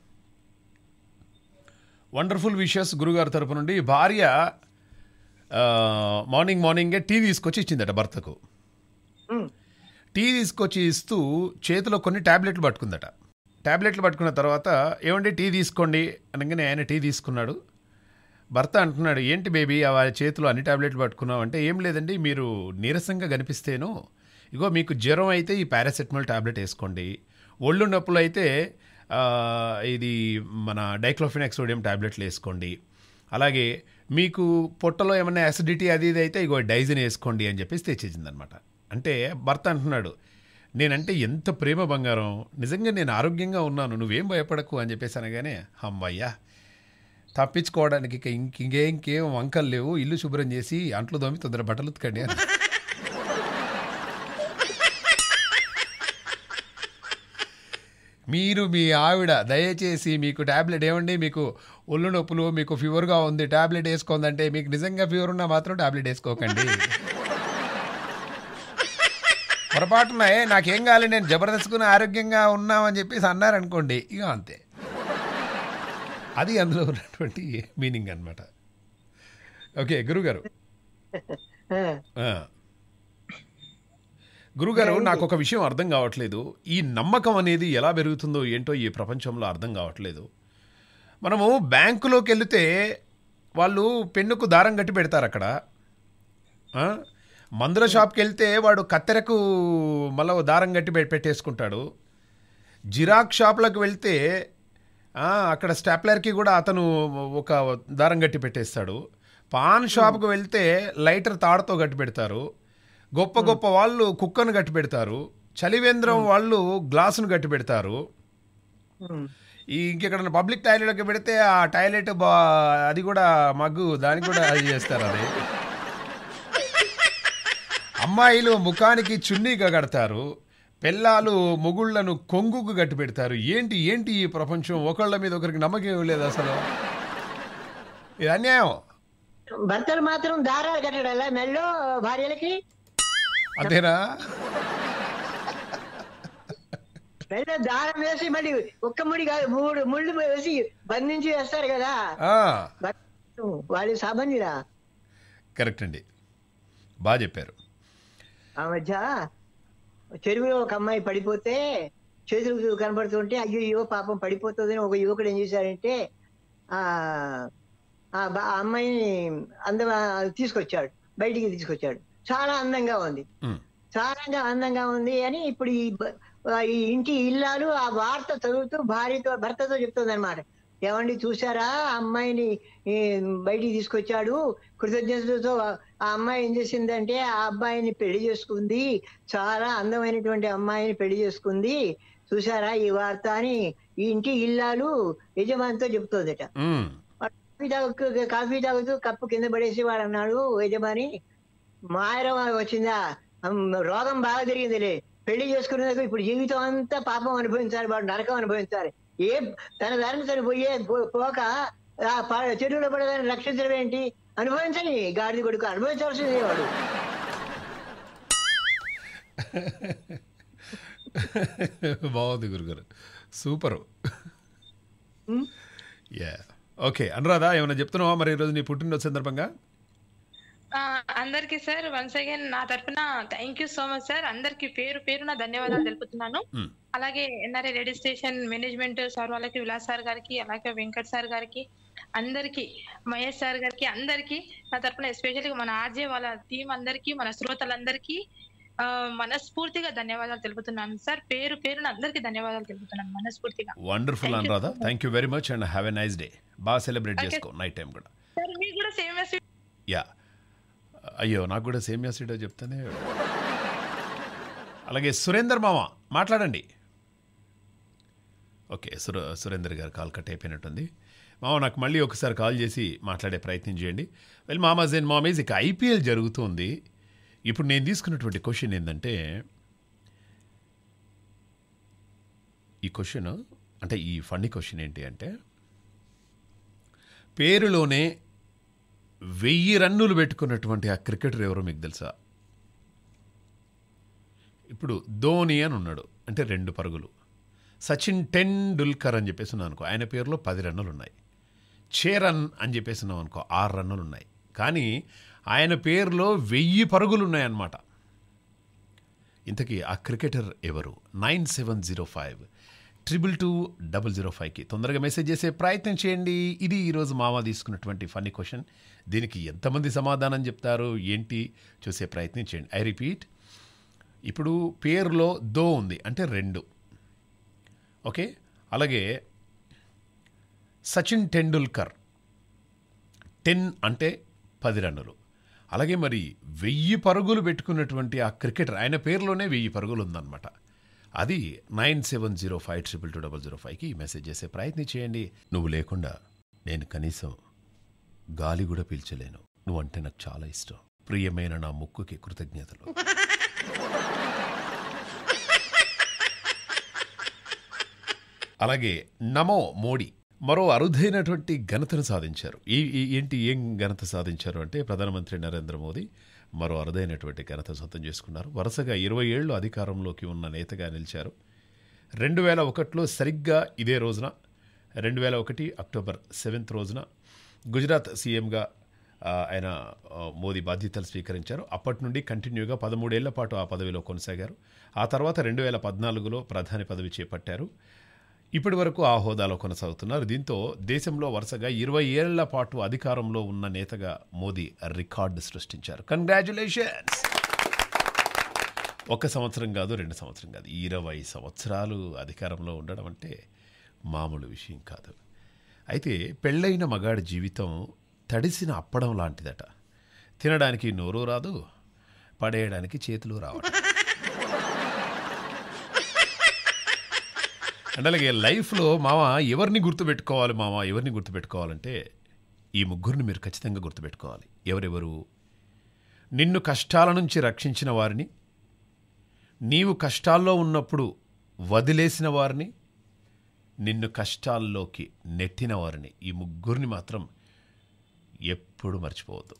A: వండర్ఫుల్ విషయస్ గురుగారి తరపు నుండి భార్య ఆ, మార్నింగ్ మార్నింగే టీ తీసుకొచ్చి ఇచ్చిందట భర్తకు
D: ఉమ్,
A: టీ తీసుకొచ్చి ఇస్తూ చేతిలో కొన్ని ట్యాబ్లెట్లు పట్టుకుందట ట్యాబ్లెట్లు పట్టుకున్న తర్వాత ఏమండి టీ తీసుకోండి అనగానే ఆయన టీ తీసుకున్నాడు భర్త అంటున్నాడు ఏంటి బేబీ ఆ వారి చేతిలో అన్ని ట్యాబ్లెట్లు పట్టుకున్నావు అంటే ఏం లేదండి మీరు నీరసంగా కనిపిస్తేను ఇగో మీకు జ్వరం అయితే ఈ పారాసెటమాల్ ట్యాబ్లెట్ వేసుకోండి ఒళ్ళు నొప్పులు అయితే ఆ, ఇది మన డైక్లోఫినాక్ సోడియం ట్యాబ్లెట్లు వేసుకోండి అలాగే మీకు పొట్టలో ఏమన్నా యాసిడిటీ అది ఇది అయితే ఇగో డైజిన్ వేసుకోండి అని చెప్పేసి తెచ్చేసిందనమాట అంటే భర్త అంటున్నాడు నేనంటే ఎంత ప్రేమ బంగారం నిజంగా నేను ఆరోగ్యంగా ఉన్నాను నువ్వేం భయపడకు అని చెప్పేసి అనగానే అమ్మయ్యా తప్పించుకోవడానికి ఇక ఇంక ఇంకే ఇంకేం వంకలు లేవు ఇల్లు శుభ్రం చేసి అంట్లు దోమి తొందర బట్టలు ఉతకండి అని మీరు మీ ఆవిడ దయచేసి మీకు ట్యాబ్లెట్ ఏమండి మీకు ఒళ్ళు నొప్పులు మీకు ఫీవర్గా ఉంది ట్యాబ్లెట్ వేసుకోందంటే మీకు నిజంగా ఫీవర్ ఉన్నా మాత్రం ట్యాబ్లెట్ వేసుకోకండి పొరపాటున "ఏ, నాకేం కావాలి నేను జబర్దస్త్గా ఆరోగ్యంగా ఉన్నామని చెప్పేసి అన్నారనుకోండి ఇక అంతే అది అందులో ఉన్నటువంటి మీనింగ్ అన్నమాట ఓకే గురుగారు
D: ఆ,
A: ఆ. గురుగారు నాకు ఒక విషయం అర్థం కావట్లేదు ఈ నమ్మకం అనేది ఎలా పెరుగుతుందో ఏంటో ఈ ప్రపంచంలో అర్థం కావట్లేదు మనము బ్యాంకులోకి వెళితే వాళ్ళు పెన్నుకు దారం కట్టి పెడతారు అక్కడ ఆ? మందుల షాప్కి వెళ్తే వాడు కత్తెరకు మళ్ళీ ఓ దారం కట్టి పె- పెట్టేసుకుంటాడు జిరాక్ షాప్లకు వెళ్తే ఆ, అక్కడ స్టాప్లర్కి కూడా అతను ఒక దారం గట్టి పెట్టేస్తాడు పాన్ షాప్కి వెళ్తే లైటర్ తాడుతో గట్టి పెడతారు గొప్ప గొప్ప వాళ్ళు కుక్కను గట్టి పెడతారు చలివేంద్రం వాళ్ళు గ్లాసును గట్టి పెడతారు
D: ఉమ్,
A: ఈ ఇంకెక్కడ పబ్లిక్ టాయిలెట్కి పెడితే ఆ టాయిలెట్ బా అది కూడా మగ్గు దానికి కూడా అది చేస్తారు అది అమ్మాయిలు ముఖానికి చున్నీగా కడతారు పెళ్ళాలు మొగుళ్ళను కొంగుకు గట్టి పెడతారు ఏంటి ఏంటి ఈ ప్రపంచం ఒకళ్ళ మీద ఒకరికి నమ్మకం లేదు అసలు ఇది అన్యాయం
D: భర్తలు మాత్రం దారాలు కట్టడాలా మెల్లో భార్యలకి
A: అంతేనా
D: మెల్లో దారం వేసి మళ్ళీ ఒక్క ముడి కాదు మూడు ముళ్ళు వేసి బంధించి వేస్తారు కదా
A: ఆ,
D: భర్తలు, వాళ్ళు సాబంధిరా
A: కరెక్ట్ అండి బాగా చెప్పారు
D: ఆ మధ్య చెరువులో ఒక అమ్మాయి పడిపోతే చేతులు కనబడుతుంటే అయ్యో పాపం పడిపోతుందని ఒక యువకుడు ఏం చేశాడంటే ఆ ఆ బ- ఆ అమ్మాయిని అందం తీసుకొచ్చాడు బయటికి తీసుకొచ్చాడు చాలా అందంగా ఉంది
A: ఉమ్,
D: చాలా అందంగా ఉంది అని ఇప్పుడు ఈ బ- ఈ ఇంటి ఇల్లాలు ఆ వార్త చదువుతూ భార్యతో భర్తతో చెప్తుంది అనమాట ఏమండి చూసారా ఆ అమ్మాయిని ఈ, బయటికి తీసుకొచ్చాడు కృతజ్ఞతతో ఆ అమ్మాయి ఏం చేసిందంటే ఆ అబ్బాయిని పెళ్లి చేసుకుంది చాలా అందమైనటువంటి అమ్మాయిని పెళ్లి చేసుకుంది చూసారా ఈ వార్త అని ఈ ఇంటి ఇల్లాలు యజమానితో చెప్తుందట
A: ఉమ్,
D: కాఫీ తాగు కాఫీ తాగుతూ కప్పు కింద పడేసి వాడు అన్నాడు యజమాని మాయరం వచ్చిందా అమ్, రోగం బాగా తిరిగిందిలే పెళ్లి చేసుకునేందుకు ఇప్పుడు జీవితం అంతా పాపం అనుభవించాలి వాడు నరకం అనుభవించాలి ఏ తన దారిని తను పోయే పో- పోక ఆ ప- చెరువులో పడేదాన్ని రక్షించడం ఏంటి అనుభవించని గాడిద కొడుకు అనుభవించాల్సిందే వాడు
A: బాగుంది గురుగారు super
D: um.
A: Yeah okay Anuradha ఏమైనా చెప్తున్నావా మరి ఈరోజు నీ పుట్టినరోజు సందర్భంగా
C: ఆ, అందరికీ సార్ వన్స్ అగైన్ నా తరఫున thank you so much sir అందరికి పేరు పేరున ధన్యవాదాలు తెలుపుతున్నాను
A: మ్.
C: అలాగే NRI radio station management sir వాళ్ళకి విలాస్ సార్ గారికి అలాగే వెంకట్ సార్ గారికి అందరికి మహేష్ సార్ గారికి అందరికి నా తరపున ఎస్పెషల్లీ మన ఆర్జే వాళ్ళ టీం అందరికి మన శ్రోతలందరికీ ఆ, మనస్ఫూర్తిగా ధన్యవాదాలు తెలుపుతున్నాను సార్ పేరు పేరున అందరికీ ధన్యవాదాలు తెలుపుతున్నాను మనస్ఫూర్తిగా
A: wonderful
C: Thank you
A: Anuradha
C: so much.
A: Thank you very much and have a nice day బాగా సెలబ్రేట్
C: Okay.
A: చేసుకో నైట్ టైం కూడా
C: సార్ మీకు కూడా సేమ్
A: యా అయ్యో నాకు కూడా సేమ్ సీటో చెప్తానే అలాగే సురేందర్ మామ మాట్లాడండి ఓకే సుర సురేందర్ గారు కాల్ కట్ అయిపోయినట్టుంది మామ నాకు మళ్ళీ ఒకసారి కాల్ చేసి మాట్లాడే ప్రయత్నం చేయండి వెల్ మామాజ్ అండ్ మామీజ్ ఇక ఐపీఎల్ జరుగుతుంది ఇప్పుడు నేను తీసుకున్నటువంటి క్వశ్చన్ ఏంటంటే ఈ క్వశ్చన్ అంటే ఈ ఫన్నీ క్వశ్చన్ ఏంటి అంటే పేరులోనే వెయ్యి రన్నులు పెట్టుకున్నటువంటి ఆ క్రికెటర్ ఎవరో మీకు తెలుసా ఇప్పుడు ధోని అని ఉన్నాడు అంటే రెండు పరుగులు సచిన్ టెండూల్కర్ అని చెప్పేసి ఉన్నాను అనుకో ఆయన పేరులో పది రన్నులు ఉన్నాయి చేరన్ అని చెప్పేసి ఉన్నాం అనుకో ఆరు రన్నులు ఉన్నాయి కానీ ఆయన పేరులో వెయ్యి పరుగులు ఉన్నాయన్నమాట ఇంతకీ ఆ క్రికెటర్ ఎవరు nine seven zero five triple two double zero ఫైవ్కి తొందరగా మెసేజ్ చేసే ప్రయత్నం చేయండి ఇది ఈరోజు మామ తీసుకున్నటువంటి ఫన్నీ క్వశ్చన్ దీనికి ఎంతమంది సమాధానం చెప్తారు ఏంటి చూసే ప్రయత్నం చేయండి ఐ రిపీట్ ఇప్పుడు పేరులో దో ఉంది అంటే రెండు ఓకే అలాగే సచిన్ టెండూల్కర్ టెన్ అంటే పది రన్నులు అలాగే మరి వెయ్యి పరుగులు పెట్టుకున్నటువంటి ఆ క్రికెటర్ ఆయన పేరులోనే వెయ్యి పరుగులు ఉందన్నమాట అది nine seven zero five triple two double zero ఫైవ్కి మెసేజ్ చేసే ప్రయత్నం చేయండి నువ్వు లేకుండా నేను కనీసం గాలి కూడా పీల్చలేను నువ్వంటే నాకు చాలా ఇష్టం ప్రియమైన నా ముక్కుకి కృతజ్ఞతలు అలాగే నమో మోడీ మరో అరుదైనటువంటి ఘనతను సాధించారు ఈ ఈ- ఏంటి ఏం ఘనత సాధించారు అంటే ప్రధానమంత్రి నరేంద్ర మోదీ మరో అరుదైనటువంటి ఘనత సొంతం చేసుకున్నారు వరుసగా ఇరవై ఏళ్ళు అధికారంలోకి ఉన్న నేతగా నిలిచారు రెండు వేల ఒకటిలో సరిగ్గా ఇదే రోజున రెండు వేల ఒకటి అక్టోబర్ సెవెంత్ రోజున గుజరాత్ సీఎంగా ఆ, ఆయన ఆ, మోదీ బాధ్యతలు స్వీకరించారు అప్పటి నుండి కంటిన్యూగా పదమూడేళ్ల పాటు ఆ పదవిలో కొనసాగారు ఆ తర్వాత రెండు వేల పద్నాలుగులో ప్రధాని పదవి చేపట్టారు ఇప్పటి వరకు ఆ హోదాలో కొనసాగుతున్నారు దీంతో దేశంలో వరుసగా ఇరవై ఏళ్ల పాటు అధికారంలో ఉన్న నేతగా మోదీ రికార్డు సృష్టించారు కంగ్రాచులేషన్స్ ఒక సంవత్సరం కాదు రెండు సంవత్సరం కాదు ఇరవై సంవత్సరాలు అధికారంలో ఉండడం అంటే మామూలు విషయం కాదు అయితే పెళ్ళైన మగాడి జీవితం తడిసిన అప్పడం లాంటిదట తినడానికి నోరు రాదు పడేయడానికి చేతులు రావడం అంటే అలాగే లైఫ్లో మామ ఎవరిని గుర్తుపెట్టుకోవాలి మామ ఎవరిని గుర్తుపెట్టుకోవాలంటే ఈ ముగ్గురిని మీరు ఖచ్చితంగా గుర్తుపెట్టుకోవాలి ఎవరెవరు నిన్ను కష్టాల నుంచి రక్షించిన వారిని నీవు కష్టాల్లో ఉన్నప్పుడు వదిలేసిన వారిని నిన్ను కష్టాల్లోకి నెట్టిన వారిని ఈ ముగ్గురిని మాత్రం ఎప్పుడు మర్చిపోవద్దు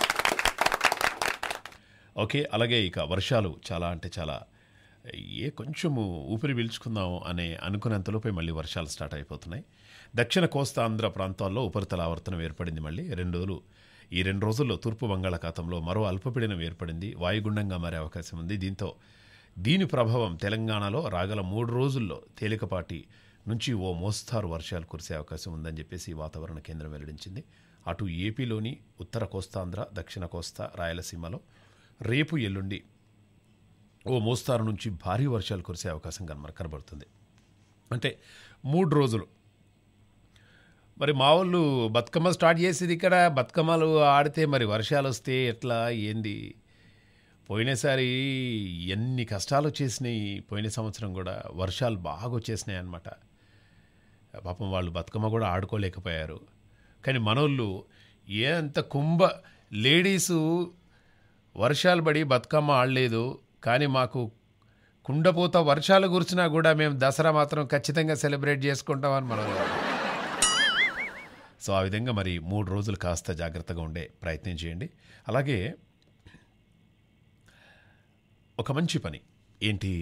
A: ఓకే అలాగే ఇక వర్షాలు చాలా అంటే చాలా ఏ కొంచెము ఊపిరి పీల్చుకుందాం అనే అనుకున్నంతలోపే మళ్ళీ వర్షాలు స్టార్ట్ అయిపోతున్నాయి దక్షిణ కోస్తా ఆంధ్ర ప్రాంతాల్లో ఉపరితల ఆవర్తనం ఏర్పడింది మళ్ళీ రెండు రోజులు ఈ రెండు రోజుల్లో తూర్పు బంగాళాఖాతంలో మరో అల్పపీడనం ఏర్పడింది వాయుగుండంగా మారే అవకాశం ఉంది దీంతో దీని ప్రభావం తెలంగాణలో రాగల మూడు రోజుల్లో తేలికపాటి నుంచి ఓ మోస్తారు వర్షాలు కురిసే అవకాశం ఉందని చెప్పేసి వాతావరణ కేంద్రం వెల్లడించింది అటు ఏపీలోని ఉత్తర కోస్తాంధ్ర దక్షిణ కోస్తా రాయలసీమలో రేపు ఎల్లుండి ఓ మోస్తారు నుంచి భారీ వర్షాలు కురిసే అవకాశం కనబ కనబడుతుంది అంటే మూడు రోజులు మరి మా వాళ్ళు బతుకమ్మ స్టార్ట్ చేసేది ఇక్కడ బతుకమ్మలు ఆడితే మరి వర్షాలు వస్తే ఎట్లా ఏంది పోయినసారి ఎన్ని కష్టాలు వచ్చేసినాయి పోయిన సంవత్సరం కూడా వర్షాలు బాగా వచ్చేసినాయి అన్నమాట పాపం వాళ్ళు బతుకమ్మ కూడా ఆడుకోలేకపోయారు కానీ మనోళ్ళు ఏ అంత కుంభ లేడీసు వర్షాలు పడి బతుకమ్మ ఆడలేదు కానీ మాకు కుండపోత వర్షాలు కురిచినా కూడా మేము దసరా మాత్రం ఖచ్చితంగా సెలబ్రేట్ చేసుకుంటామని మనం సో ఆ విధంగా మరి మూడు రోజులు కాస్త జాగ్రత్తగా ఉండే ప్రయత్నం చేయండి అలాగే ఒక మంచి పని ఏంటి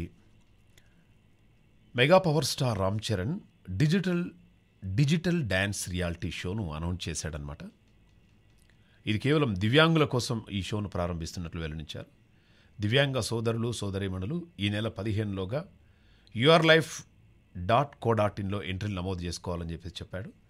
A: mega power star Ram Charan digital digital dance reality షోను అనౌన్స్ చేశాడనమాట ఇది కేవలం దివ్యాంగుల కోసం ఈ షోను ప్రారంభిస్తున్నట్లు వెల్లడించారు దివ్యాంగ సోదరులు సోదరీమణులు ఈ నెల పదిహేనులోగా your life dot co dot ఇన్లో ఎంట్రీలు నమోదు చేసుకోవాలని చెప్పేసి చెప్పాడు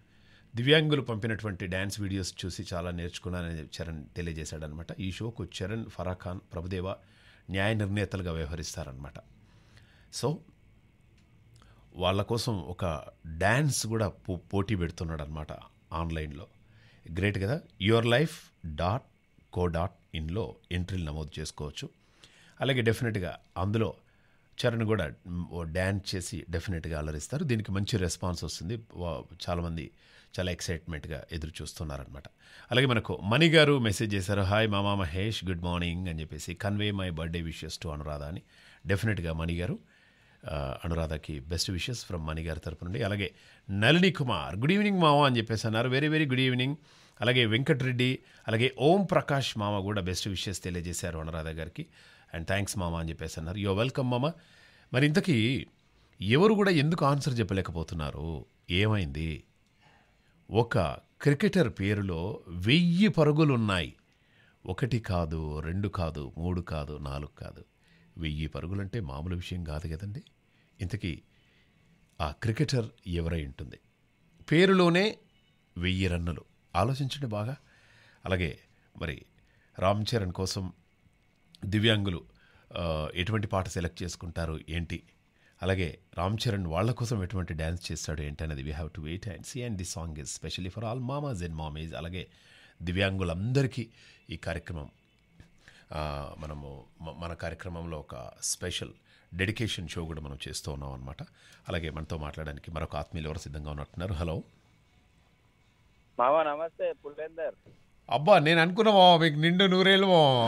A: దివ్యాంగులు పంపినటువంటి డ్యాన్స్ వీడియోస్ చూసి చాలా నేర్చుకున్నానని చరణ్ తెలియజేశాడనమాట ఈ షోకు చరణ్ ఫరా ఖాన్ ప్రభుదేవ న్యాయ నిర్ణేతలుగా వ్యవహరిస్తారనమాట సో వాళ్ళ కోసం ఒక డ్యాన్స్ కూడా పో- పోటీ పెడుతున్నాడు అనమాట ఆన్లైన్లో గ్రేట్ కదా your life dot co dot ఇన్లో ఎంట్రీలు నమోదు చేసుకోవచ్చు అలాగే డెఫినెట్గా అందులో చరణ్ కూడా మ్, ఓ డ్యాన్స్ చేసి డెఫినెట్గా అలరిస్తారు దీనికి మంచి రెస్పాన్స్ వస్తుంది వా- చాలామంది చాలా ఎక్సైట్మెంట్గా ఎదురు చూస్తున్నారనమాట అలాగే మనకు మణి గారు మెసేజ్ చేశారు హాయ్ మామా మహేష్ గుడ్ మార్నింగ్ అని చెప్పేసి convey my birthday wishes to Anuradha అని డెఫినెట్గా మణి గారు ఆ, అనురాధకి బెస్ట్ విషెస్ ఫ్రమ్ మణి గారి తరపు నుండి అలాగే నళిని కుమార్ గుడ్ ఈవినింగ్ మామ అని చెప్పేసి అన్నారు వెరీ వెరీ గుడ్ ఈవినింగ్ అలాగే వెంకటరెడ్డి అలాగే ఓం ప్రకాష్ మామ కూడా బెస్ట్ విషెస్ తెలియజేశారు అనురాధ గారికి అండ్ థ్యాంక్స్ మామ అని చెప్పేసి అన్నారు యో వెల్కమ్ మామ మరి ఇంతకీ ఎవరు కూడా ఎందుకు ఆన్సర్ చెప్పలేకపోతున్నారు ఏమైంది ఒక క్రికెటర్ పేరులో వెయ్యి పరుగులున్నాయి ఒకటి కాదు రెండు కాదు మూడు కాదు నాలుగు కాదు వెయ్యి పరుగులంటే మామూలు విషయం కాదు కదండి ఇంతకీ ఆ క్రికెటర్ ఎవరై ఉంటుంది పేరులోనే వెయ్యి రన్నులు ఆలోచించండి బాగా అలాగే మరి రామ్ చరణ్ కోసం దివ్యాంగులు ఆ, ఎటువంటి పాట సెలెక్ట్ చేసుకుంటారు ఏంటి అలాగే రామ్ చరణ్ వాళ్ళ కోసం ఎటువంటి డ్యాన్స్ చేస్తాడు ఏంటి అనేది we have to wait and see and the song is specially for all mamas and mamis అలాగే దివ్యాంగులందరికీ ఈ కార్యక్రమం ఆ, మనము మ- మన కార్యక్రమంలో ఒక స్పెషల్ డెడికేషన్ షో కూడా మనం చేస్తూ ఉన్నాం అనమాట అలాగే మనతో మాట్లాడడానికి మరొక ఆత్మీయులు ఎవరు సిద్ధంగా ఉన్నట్టున్నారు హలో
E: మామ నమస్తే పుల్లేందర్
A: అబ్బా నేను అనుకున్నా మామ మీకు నిండు నూరేళ్ళు మామ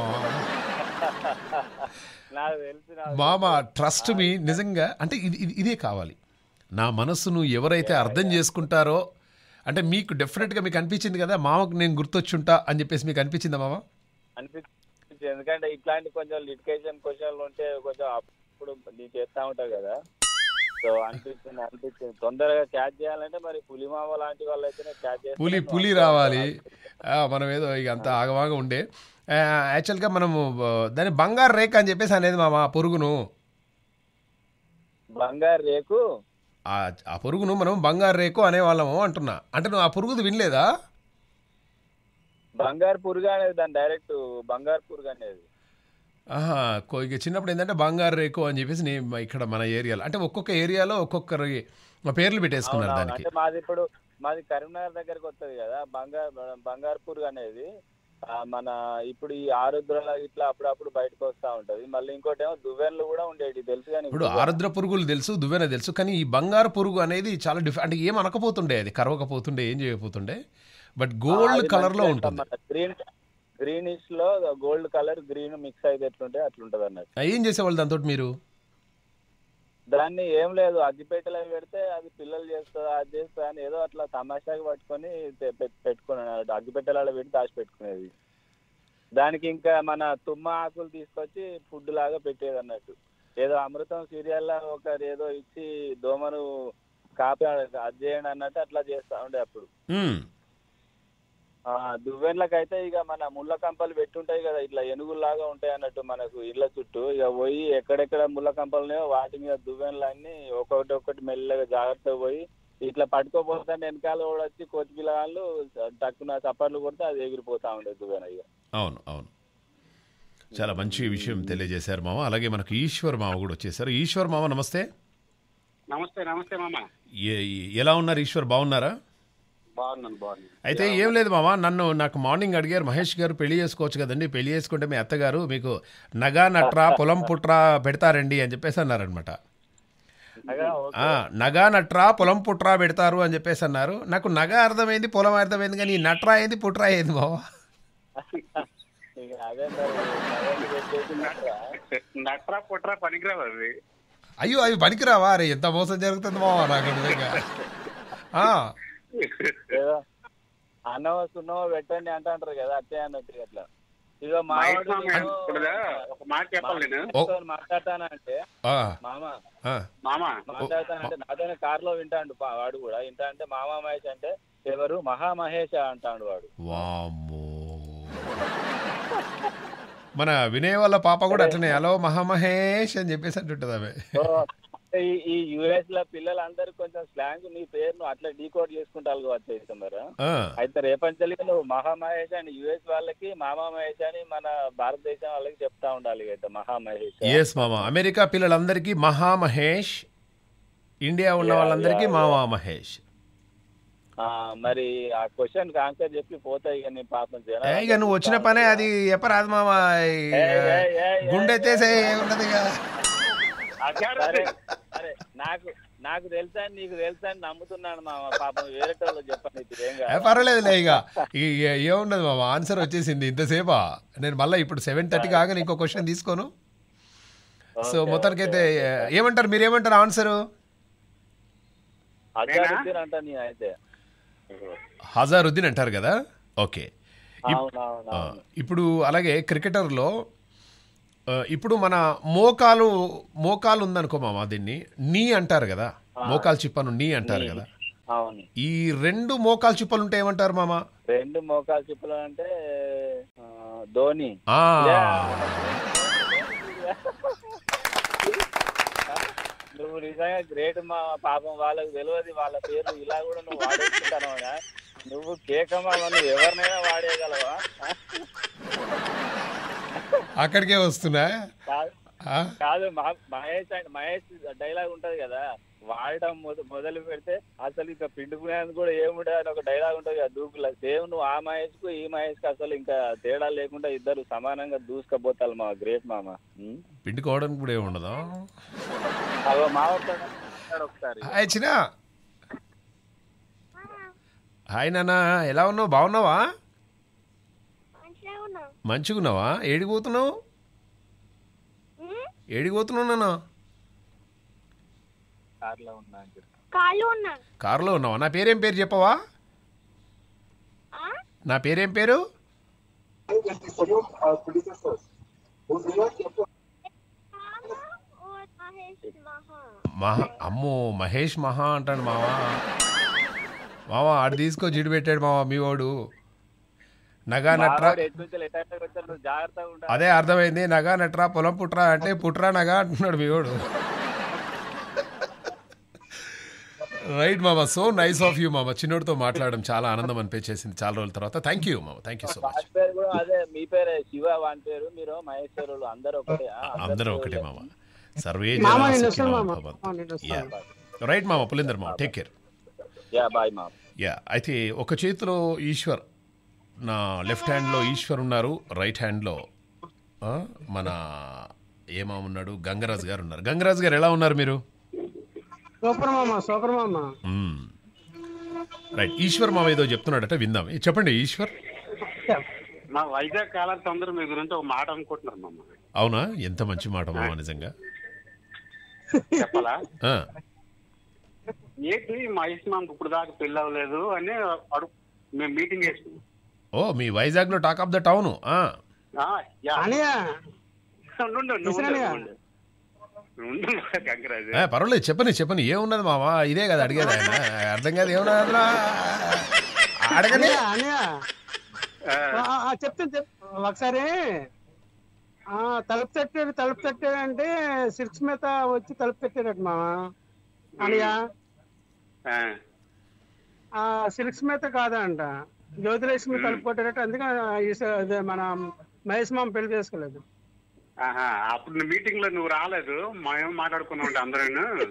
E: నాకు తెలిసి నాకు
A: మామ ట్రస్ట్ మీ నిజంగా అంటే ఇది ఇది- ఇదే కావాలి నా మనస్సును ఎవరైతే అర్థం చేసుకుంటారో అంటే మీకు డెఫినెట్గా మీకు అనిపించింది కదా మామకు నేను గుర్తొచ్చుంటా అని చెప్పేసి మీకు అనిపించిందా మామ
E: అనిపించింది ఎందుకంటే ఇట్లాంటి కొంచెం లిటికేషన్ క్వశ్చన్లు ఉంటే కొంచెం అప్పుడు నేను చేస్తా ఉంటావు కదా సో అనిపించింది అనిపించింది తొందరగా క్యాచ్ చేయాలంటే మరి పులిమామ లాంటి వాళ్ళు అయితేనే క్యాచ్ చేస్తారు
A: పులి పులి రావాలి ఆ, మనం ఏదో ఇక అంత ఆగమాగా ఉండే ఆ, యాక్చువల్గా మనము ఆ, దాన్ని బంగారు రేఖ అని చెప్పేసి అనేది మామ ఆ పురుగును
E: బంగారు రేకు
A: ఆ ఆ పురుగును మనం బంగారు రేకు అనేవాళ్ళము అంటున్నా అంటే నువ్వు ఆ పురుగుది వినలేదా
E: బంగారు పురుగు అనేది దాని డైరెక్ట్ బంగారు పురుగు అనేది
A: ఆహా కొ- ఇక చిన్నప్పుడు ఏంటంటే బంగారు రేకు అని చెప్పేసి నేను ఇక్కడ మన ఏరియాలో అంటే ఒక్కొక్క ఏరియాలో ఒక్కొక్కరి పేర్లు పెట్టేసుకున్నారు
E: అవునవును.
A: దానికి
E: అంటే మాది ఇప్పుడు మాది కరీంనగర్ దగ్గరకు వస్తుంది కదా బంగారు బంగారు పురుగు అనేది ఆ, మన ఇప్పుడు ఈ ఆరుద్రల ఇట్లా అప్పుడప్పుడు బయటకు వస్తా ఉంటది మళ్ళీ ఇంకోటి ఏమో దువ్వెన్లు కూడా ఉండేవి తెలుసు కానీ
A: ఇప్పుడు ఆరుద్ర పురుగులు తెలుసు దువ్వెన తెలుసు కానీ ఈ బంగారు పురుగు అనేది చాలా డిఫరెంట్ అంటే ఏం అనకపోతుండే అది కరవకపోతుండే ఏం చేయకపోతుండే బట్ గోల్డ్ కలర్లో ఉంటుంది
E: గ్రీన్ గ్రీనిష్ లో గోల్డ్ కలర్ గ్రీన్ మిక్స్ అయితే ఎట్లుంటే అట్లుంటది అన్నట్టు
A: ఆ, ఏం చేసేవాళ్ళు దాంతో మీరు
E: దాన్ని ఏం లేదు అగ్గిపెట్టెలో పెడితే అది పిల్లలు చేస్తుందా అది చేస్తుందా అని ఏదో అట్లా తమాషాగా పట్టుకొని తె- పెట్- పెట్టుకున్నాను అగ్గిపెట్టెలలో పెట్టి దాచి పెట్టుకునేది దానికి ఇంకా మన తుమ్మ ఆకులు తీసుకొచ్చి ఫుడ్ లాగా పెట్టేది అన్నట్టు ఏదో అమృతం సీరియల్లో ఒకరు ఏదో ఇచ్చి దోమను కాపీ అది చేయండి అన్నట్టు అట్లా చేస్తా ఉండే అప్పుడు
A: మ్మ్.
E: ఆ దువ్వెన్లకైతే ఇక మన ముళ్ళ కంపలు పెట్టుంటాయి కదా ఇట్లా ఎనుగుల్లాగా ఉంటాయి అన్నట్టు మనకు ఇళ్ళ చుట్టూ ఇక పోయి ఎక్కడెక్కడ ముళ్ళ కంపలున్నాయో వాటి మీద దువ్వెన్లన్నీ ఒకటి ఒకటి మెల్లగా జాగ్రత్తగా పోయి ఇట్లా పట్టుకోపోతే వెనకాల కూడా వచ్చి కోతి పిల్లగాళ్ళు టక్కున చప్పట్లు కొడితే అది ఎగిరిపోతా ఉండేది దువ్వెన ఇక
A: అవును అవును చాలా మంచి విషయం తెలియజేశారు మామ అలాగే మనకు ఈశ్వర్ మామ కూడా వచ్చేసారు ఈశ్వర్ మామ నమస్తే
F: నమస్తే నమస్తే మామ
A: ఏ- ఎలా ఉన్నారు ఈశ్వర్ బాగున్నారా
F: బాగున్నాను బాగున్నాను
A: అయితే ఏం లేదు మామ నన్ను నాకు మార్నింగ్ అడిగారు మహేష్ గారు పెళ్లి చేసుకోవచ్చు కదండి పెళ్లి చేసుకుంటే మీ అత్తగారు మీకు నగా నట్రా పొలం పుట్రా పెడతారండి అని చెప్పేసి అన్నారనమాట
E: అనగా ఓకే.
A: ఆ, నగా నట్రా పొలం పుట్రా పెడతారు అని చెప్పేసి అన్నారు నాకు నగ అర్థమైంది పొలం అర్థమైంది కానీ ఈ నట్రా ఏంది పుట్రా ఏంది బావ
E: ఇక అదే మరి అవన్నీ పెట్టేసి నట్రా.
F: నట్రా పుట్రా పనికిరావు అవి
A: అయ్యో అవి పనికిరావా అరే ఎంత మోసం జరుగుతుంది బావ నాకు నిజంగా ఆ,
E: ఏదో అన్నవ సున్నవ పెట్టండి అంటారు కదా అట్టే అన్నట్టు అట్లా ఇక మా
F: మహేష్
E: వాడు
F: మామ
E: నేను-
F: ఇప్పుడుదా ఒక మాట చెప్పాలి నేను
E: మామతో మాట్లాడతానంటే
A: ఆ,
E: మామ
A: ఆ.
F: మామ
E: మాట్లాడతానంటే నాతోనే కార్ లో వింటాడు పా- వాడు కూడా వింటా అంటే మామా మహేష్ అంటే ఎవరు మహా మహేష్ అంటాడు వాడు
A: వామ్మో మన వినయ్ వాళ్ళ పాప కూడా అట్లనే హలో మహామహేష్ అని చెప్పేసి అంటుంటుంది ఆమె
E: సో ఈ ఈ యుఎస్ లో పిల్లలందరూ కొంచెం స్లాంగ్ నీ పేరు నువ్వు అట్లా డీకోడ్ చేసుకుంటారు కావచ్చు అయితే మరి
A: ఆ,
E: అయితే రేపంచలి నువ్వు మహామహేష్ అని యుఎస్ వాళ్ళకి మామా మహేష్ అని మన భారతదేశం వాళ్ళకి చెప్తా ఉండాలి అయితే మహామహేష్
A: ఎస్ మామ అమెరికా పిల్లలందరికీ మహా మహేష్ ఇండియా ఉన్న
E: Yeah,
A: వాళ్ళందరికీ
E: yeah,
A: మామా మహేష్
E: ఆ, మరి ఆ క్వశ్చన్ ఆన్సర్ చెప్పి పోతాయి ఇక నీ పాపం జనాలు
A: ఏ, ఇక నువ్వు వచ్చిన పనే అది చెప్పరాదు మామ ఈ,
E: ఏయ్, ఏయ్, ఏయ్,
A: గుండె
E: ఏయ్,
A: ఎత్తేసే ఉన్నది కదా
E: సరే సరే నాకు నాకు తెలుసా అని నీకు తెలుసా అని నమ్ముతున్నాను మా పాపం వేరే వాళ్ళు చెప్పండి ఇది ఏం
A: ఏ,
E: కాదు
A: పర్వాలేదులే ఇక ఈ- ఈ- ఏముండదు మామ ఆన్సర్ వచ్చేసింది ఇంతసేపా నేను మళ్ళీ ఇప్పుడు సెవెన్ థర్టీ కాగానే ఇంకో క్వశ్చన్ తీసుకోను సో
E: ఓకే,
A: మొత్తానికైతే ఏమంటారు మీరు ఏమంటారు ఆన్సరు
E: అజారుద్దీన్ అంట నీ అయితే
A: హజారుద్దీన్ అంటారు కదా ఓకే ఇప్-
E: అవునవును
A: ఆ, ఇప్పుడు అలాగే క్రికెటర్లో ఆ, ఇప్పుడు మన మోకాలు మోకాలు ఉందనుకో మామ దీన్ని నీ అంటారు కదా మోకాలు చిప్పను నీ అంటారు కదా
E: అవును
A: ఈ రెండు మోకాలు చిప్పలు ఉంటే ఏమంటారు మామ
E: రెండు మోకాలు చెప్పులు అంటే ఆ, ధోని
A: ఆ,
E: నువ్వు నిజంగా గ్రేట్ మా పాపం వాళ్ళకి తెలియదు వాళ్ళ పేరు ఇలా కూడా నువ్వు వాడేసుకుంటాను నువ్వు కేకమా నువ్వు ఎవరినైనా వాడేయగలవా
A: అక్కడికే వస్తున్నా
E: కాదు
A: ఆ?
E: కాదు మహ- మహేష్ అంటే మహేష్ డైలాగ్ ఉంటది కదా వాడటం మొద- మొదలు పెడితే అసలు ఇంకా పిండుకునేందుకు కూడా ఏముండదు అని ఒక డైలాగ్ ఉంటది కదా దూకుల సేమ్ నువ్వు ఆ మహేష్ కు ఈ మహేష్ కు అసలు ఇంకా తేడా లేకుండా ఇద్దరు సమానంగా దూసుకపోతారు మా గ్రేట్ మామ ఉం?
A: పిండుకోవడానికి కూడా ఏముండదు
E: అగో మావాడితో ఒకసారి
A: హాయ్ చిన్న హాయ్ నాన్న ఎలా ఉన్నావు బాగున్నావా మంచిగున్నావా ఏడికి పోతున్నావు ఏడికి పోతున్నావు నాన్న
E: కార్లో ఉన్నా అని చెప్పి.
G: కాళ్ళు ఉన్నాను
A: కారులో ఉన్నావా నా పేరేం పేరు చెప్పవా నా పేరేం పేరు
G: మహేష్ మహా
A: మహా అమ్మో మహేష్ మహా అంటాడు మావా మావా ఆడు తీసుకో జిడి పెట్టాడు మావా మీ వాడు నగా నట్రా
E: మావాడు ఎటు నుంచి ఎటు అటు వచ్చాడు, నువ్వు జాగ్రత్తగా ఉండాలి
A: అదే అర్థమైంది నగా నట్రా పొలం పుట్రా అంటే పుట్రా నగా అంటున్నాడు మీ వాడు రైట్ మామ సో నైస్ ఆఫ్ యూ మామ చిన్నోడితో మాట్లాడడం చాలా ఆనందం అనిపించేసింది చాలా రోజుల తర్వాత థ్యాంక్ యూ మామ థ్యాంక్ యూ సో మచ్
E: వాడి పేరు కూడా అదే మీ పేరే శివ వాని పేరు మీరు మహేశ్వరులు అందరూ ఒకటే ఆ?
A: అందరూ ఒకటే మామ సర్వే
H: మామ
A: జనాः
H: నేను
A: సుఖినో
H: వస్తాను మామ
A: భవంతు.
H: ఆ, నేను
A: యా
H: వస్తాను
A: రైట్ మామ పులిందర్ మామ టేక్ కేర్
E: యా బాయ్ మా
A: యా అయితే ఒక చేతిలో ఈశ్వర్ నా లెఫ్ట్ హ్యాండ్లో ఈశ్వర్ ఉన్నారు రైట్ హ్యాండ్లో ఆ, మన ఏమా ఉన్నాడు గంగరాజు గారు ఉన్నారు గంగరాజు గారు ఎలా ఉన్నారు మీరు
H: సూపర్ మామ సూపర్ మామ
A: మ్మ్. రైట్ ఈశ్వర్ మామ ఏదో చెప్తున్నాడట విందాం ఏ, చెప్పండి ఈశ్వర్
F: మా వైజాగ్ కాలం అందరూ మీ గురించి ఒక మాట అనుకుంటున్నారు మమ్మ
A: అవునా ఎంత మంచి మాట మామ నిజంగా
F: చెప్పాలా
A: ఆ,
F: ఏంటి మహేష్ మామకు ఇప్పుడు దాకా పెళ్ళి అవ్వలేదు అని అడుగు మేము మీటింగ్ చేసుకున్నాం
A: ఓ మీ వైజాగ్లో టాక్ ఆఫ్ ద టౌన్
F: ఆ, యా.
H: అనయ్య
F: ఉండు, ఉండు, ఉండు,
H: ఇసురానియా?
F: ఉండు. ఉండు, గంగరాజు
A: ఏ, పర్వాలేదు చెప్పని చెప్పని ఏమున్నది మామ ఇదే కదా అడిగేది ఆయన అర్థం కాదు ఏమున్నది అందులో అడగనే
H: అనయ్య అనయ్య
F: ఆ,
H: ఆ, ఆ, ఆ, చెప్తాను చెప్ ఒకసారి ఆ తలుపు తట్టాడు తలుపు తట్టాడు అంటే సిల్క్స్ మీద వచ్చి తలుపు తట్టాడట మామ అనయ్య
F: ఆ.
H: ఆ సిల్క్స్ మీద కాదంట జ్యోతిలక్ష్మి తలుపు కొట్టాడట అందుకే ఈ స- అదే మన మహేష్ మామ పెళ్లి చేసుకోలేదు
F: ఆహా, అప్పుడు మీటింగ్ లో నువ్వు రాలేదు మేము మాట్లాడుకున్నాం అందరూ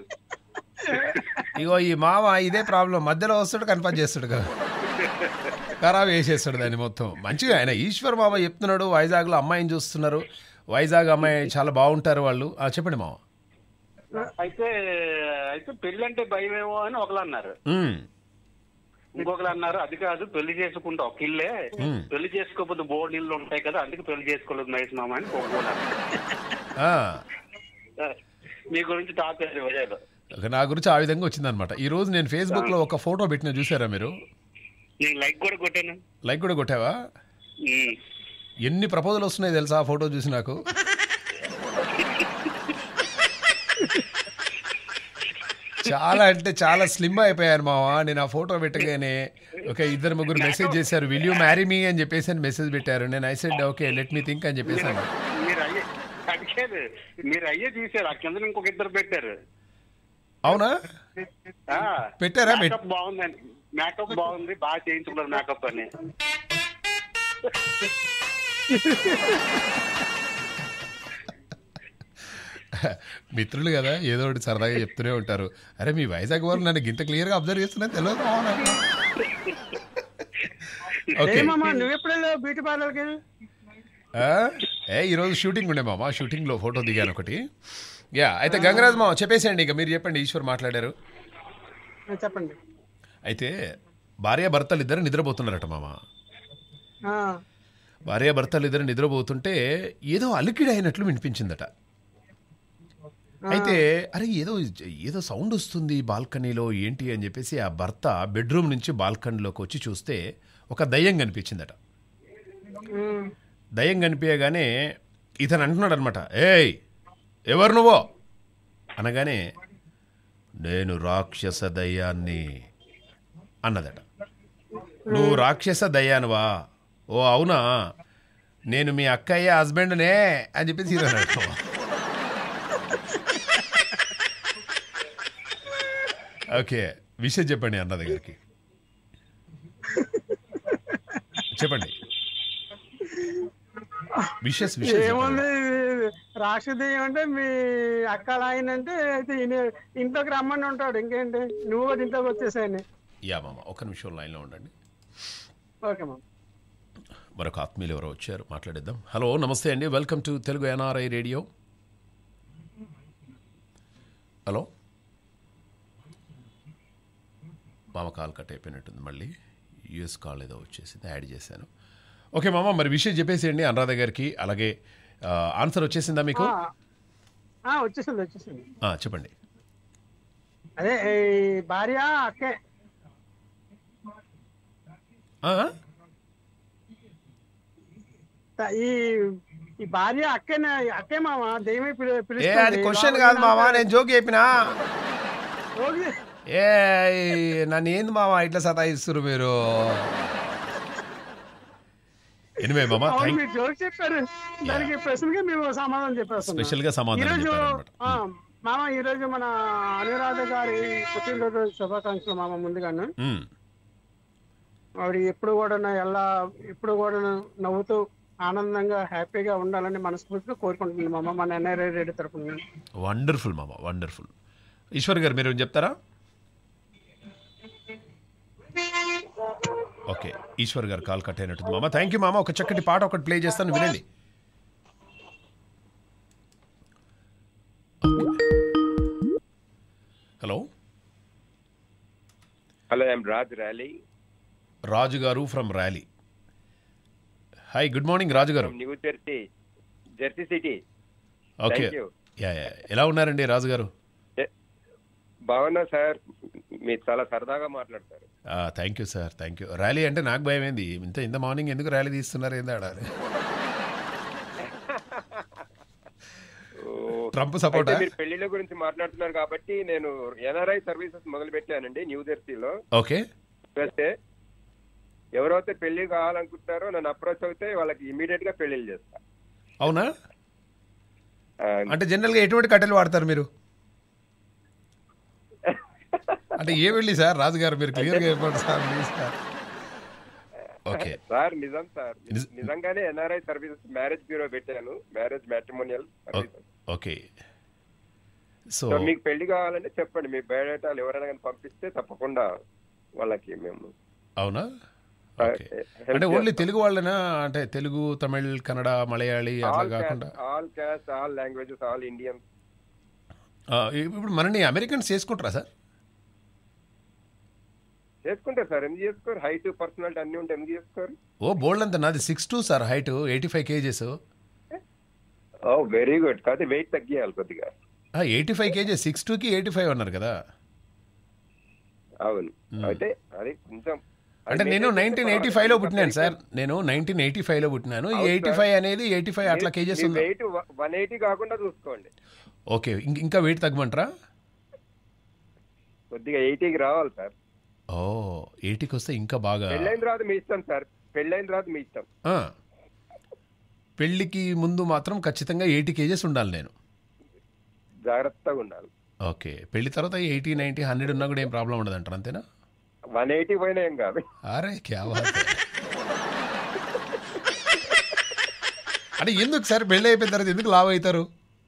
A: ఇగో ఈ మామ ఇదే ప్రాబ్లం మధ్యలో వస్తాడు కన్ఫర్మ్ చేస్తాడు కదా ఖరాబ్ వేసేస్తాడు దాన్ని మొత్తం మంచిగా ఆయన ఈశ్వర్ మామ చెప్తున్నాడు వైజాగ్లో అమ్మాయిని చూస్తున్నారు వైజాగ్ అమ్మాయి చాలా బాగుంటారు వాళ్ళు ఆ, చెప్పండి మామ
F: అయితే అయితే పెళ్లి అంటే భయమేమో అని ఒకరు అన్నారు
A: మ్మ్.
F: ఇంకొకరు అన్నారు అది కాదు పెళ్లి చేసుకుంటే ఒక ఇల్లే
A: మ్మ్.
F: పెళ్లి చేసుకోకపోతే బోర్డు ఇల్లు ఉంటాయి కదా అందుకే పెళ్లి చేసుకోలేదు మహేష్ మామ అని ఒప్పుకున్నారు
A: ఆ,
F: మీ గురించి టాక్ చేసి వైజాగ్
A: ఇక నా గురించి ఆ విధంగా వచ్చిందనమాట ఈ రోజు నేను ఫేస్బుక్లో ఒక ఫోటో పెట్టిన చూసారా మీరు
F: నేను లైక్ కూడా కొట్టాను
A: లైక్ కూడా కొట్టావా
F: ఉమ్.
A: ఎన్ని ప్రపోజల్ వస్తున్నాయి తెలుసా ఆ ఫోటో చూసి నాకు చాలా అంటే చాలా స్లిమ్ అయిపోయాను మావా నేను ఆ ఫోటో పెట్టగానే ఒక ఇద్దరు ముగ్గురు మెసేజ్ చేశారు విల్ యూ మ్యారీ మీ అని చెప్పేసి అని మెసేజ్ పెట్టారు నేను I said okay let me think అని చెప్పేసాను
F: మీరు అయ్యే అడిగేది మీరు అయ్యే చూసారు ఆ కింద ఇంకొక ఇద్దరు పెట్టారు
A: అవునా
F: ఆ,
A: పెట్టారా? పెట్-
F: మేకప్ బాగుందండి మేకప్ బాగుంది బాగా చేయించుకున్నారు మేకప్ అని
A: మిత్రులు కదా ఏదో ఒకటి సరదాగా చెప్తూనే ఉంటారు అరే మీ వైజాగ్ వాళ్ళు నన్ను గింత క్లియర్గా అబ్జర్వ్ చేస్తున్నా తెలియదు అవునా? ఓకే
H: ఏమమ్మా నువ్వు ఎప్పుడు వెళ్ళావు బ్యూటీ పార్లర్కి
A: ఆ? ఏ ఈరోజు షూటింగ్ ఉండే మామ షూటింగ్లో ఫోటో దిగాను ఒకటి యా అయితే గంగరాజ్ మామ చెప్పేసేయండి ఇక మీరు చెప్పండి ఈశ్వర్ మాట్లాడారు
H: చెప్పండి
A: అయితే భార్య భర్తలు ఇద్దరు నిద్రపోతున్నారట మామ
H: ఆ,
A: భార్య భర్తలు ఇద్దరు నిద్రపోతుంటే ఏదో అలికిడి అయినట్లు వినిపించిందట అయితే అరే ఏదో ఏదో సౌండ్ వస్తుంది బాల్కనీలో ఏంటి అని చెప్పేసి ఆ భర్త బెడ్రూమ్ నుంచి బాల్కనీలోకి వచ్చి చూస్తే ఒక దయ్యం కనిపించిందట
H: ఉమ్,
A: దయ్యం కనిపించగానే ఇతను అంటున్నాడు అనమాట ఏయ్ ఎవరు నువ్వు అనగానే నేను రాక్షస దయ్యాన్ని అన్నదట నువ్వు రాక్షస దయ్యానువా ఓ అవునా నేను మీ అక్కయ్య హస్బెండ్నే అని చెప్పేసి హీరో అన్నాడు. ఓకే విషయం చెప్పండి అన్న దగ్గరికి చెప్పండి విషెస్ విషెస్
H: ఏముంది
A: చెప్పండి.
H: రాక్షదేయం అంటే మీ అక్కల ఆయన అంటే అయితే ఈయన ఇంట్లోకి రమ్మని ఉంటాడు ఇంకేంటి నువ్వు కూడా ఇంట్లోకి వచ్చేసాయని
A: యా మామ ఒక్క నిమిషం లైన్లో ఉండండి
H: ఓకే మామ
A: మరొక ఆత్మీయులు ఎవరో వచ్చారు మాట్లాడిద్దాం హలో నమస్తే అండి welcome to Telugu NRI radio hello మామ కాల్ కట్ అయిపోయినట్టుంది మళ్ళీ యూఎస్ కాల్ ఏదో వచ్చేసింది యాడ్ చేశాను ఓకే మామ మరి విషయం చెప్పేసేయండి అనురాధ గారికి అలాగే ఆ, ఆన్సర్ వచ్చేసిందా మీకు
H: ఆ, ఆ, వచ్చేసింది వచ్చేసింది
A: ఆ, చెప్పండి
H: అదే ఈ భార్య అక్కే
A: ఆ?
H: త- ఈ ఈ భార్య అక్కేనే అక్కే మామ దెయ్యమే పిలు-
A: ఏ
H: పిలుస్తుంది.
A: అది క్వశ్చన్ కాదు మామ నేను జోక్ చెప్పినా
H: ఓకే.
A: ఏ నన్ను ఏంది మామ ఇట్లా సతాయిస్తున్నారు మీరు ఎనివే మామ
H: అవును
A: థ్యాంక్
H: మీరు జోక్ చెప్పారు దానికి ప్రశ్నగా మేము సమాధానం చెప్పేస్తున్నాం
A: స్పెషల్ గా సమాధానం
H: ఈరోజు
A: చెప్పారన్నమాట
H: ఆ, మామ ఈ రోజు మన అనురాధ గారి పుట్టినరోజు శుభాకాంక్షలు మామ ముందుగాను
A: మ్మ్.
H: ఆవిడ ఎప్పుడు కూడా ఎలా ఎప్పుడు కూడా నవ్వుతూ ఆనందంగా హ్యాపీగా ఉండాలని మనస్ఫూర్తిగా కోరుకుంటుంది మామ మన ఎన్ఆర్ఐ రెడ్డి తరఫున
A: వండర్ఫుల్ మామ వండర్ఫుల్ ఈశ్వర్ గారు మీరు ఏం చెప్తారా ఓకే ఈశ్వర్ గారు కాల్ కట్ అయినట్టుంది మామ థ్యాంక్ యూ మామ ఒక చక్కటి పాట ఒకటి ప్లే చేస్తాను వినండి hello
I: Hello, I'm Raj Rally
A: Raju గారు from Raleigh hi good morning Raju గారు
I: from New Jersey, Jersey City.
A: Okay
I: Thank you.
A: Yeah yeah ఎలా ఉన్నారండి రాజు గారు
I: బాగున్నా సార్ మీరు చాలా సరదాగా మాట్లాడతారు
A: thank you sir thank you Raleigh అంటే నాకు భయం ఏంది ఇంత ఇంత మార్నింగ్ ఎందుకు ర్యాలీ తీస్తున్నారు ఏంది ఆడాలి
I: ఓ,
A: ట్రంప్ సపోర్టా
I: అయితే మీరు పెళ్లిళ్ళ గురించి మాట్లాడుతున్నారు కాబట్టి నేను ఎన్ఆర్ఐ సర్వీసెస్ మొదలు పెట్టానండి న్యూ జెర్సీలో
A: ఓకే
I: చేస్తే ఎవరైతే పెళ్లి కావాలనుకుంటున్నారో నన్ను అప్రోచ్ అవుతే వాళ్ళకి ఇమీడియట్ గా పెళ్లిళ్ళు చేస్తా
A: అవునా
I: ఆ,
A: అంటే జనరల్గా ఎటువంటి కట్టెలు వాడతారు మీరు అంటే ఏ వెళ్ళి సార్ రాజుగారు మీరు క్లియర్గా చెప్పండి sir please sir okay
I: sir నిజం సార్
A: నిజ-
I: నిజంగానే ఎన్ఆర్ఐ సర్వీసెస్ మ్యారేజ్ బ్యూరో పెట్టాను marriage matrimonial services
A: okay so
I: so మీకు పెళ్లి కావాలంటే చెప్పండి మీ బయోడేటాలు ఎవరైనా కానీ పంపిస్తే తప్పకుండా వాళ్ళకి మేము
A: అవునా
I: ఆ,
A: ఓకే
I: help
A: అంటే ఓన్లీ
I: చేస్తాం.
A: తెలుగు వాళ్ళనా అంటే తెలుగు తమిళ్ కన్నడ మలయాళీ అట్లా
I: ఆల్
A: కాకుండా
I: caste all caste all languages all Indian
A: ఆ, ఇప్పుడు మనని అమెరికన్స్ చేసుకుంటారా సార్
I: చేసుకుంటారు సార్ ఎందుకు చేసుకోరు హైట్ పర్సనాలిటీ అన్ని ఉంటే ఎందుకు చేసుకోరు
A: ఓ బోల్డ్ అంత నాది six two sir height eighty five kgs
I: oh very good కాకపోతే వెయిట్ తగ్గియాలి కొద్దిగా
A: ఎయిటీ ఫైవ్ కేజెస్ సిక్స్ టూకి ఎయిటీ ఫైవ్ అన్నారు కదా
I: అవును అయితే అది కొంచెం
A: అంటే నేను నైన్టీన్ ఎయిటీ ఫైవ్ లో పుట్టినాను సార్ నేను నైన్టీన్ ఎయిటీ ఫైవ్ లో పుట్టినాను ఈ
I: అవును
A: ఎయిటీ
I: సార్.
A: ఫైవ్ అనేది ఎయిటీ ఫైవ్ అట్లా కేజెస్ ఉంది
I: వెయిట్ వన్ ఎయిటీ కాకుండా చూసుకోండి
A: ఓకే ఇం- ఇంకా వెయిట్ తగ్గమంటారా
I: కొద్దిగా ఎయిటీకి రావాలి సార్
A: ఓ ఎయిటీకి వస్తే ఇంకా బాగా
I: పెళ్ళైన తర్వాత మీ ఇష్టం సార్ పెళ్ళైన తర్వాత మీ ఇష్టం
A: ఆ. పెళ్ళికి ముందు మాత్రం ఖచ్చితంగా ఎయిటీ కేజెస్ ఉండాలి నేను
I: జాగ్రత్తగా ఉండాలి
A: ఓకే పెళ్లి తర్వాత ఎయిటీ నైంటీ హండ్రెడ్ ఉన్నా కూడా ఏం ప్రాబ్లం ఉండదు అంటారు అంతేనా
I: వన్ ఎయిటీ పోయినా ఏం కాదు
A: అరే క్యా బాత్ హై. అంటే ఎందుకు సార్ పెళ్ళి అయిపోయిన తర్వాత ఎందుకు లావ్ అవుతారు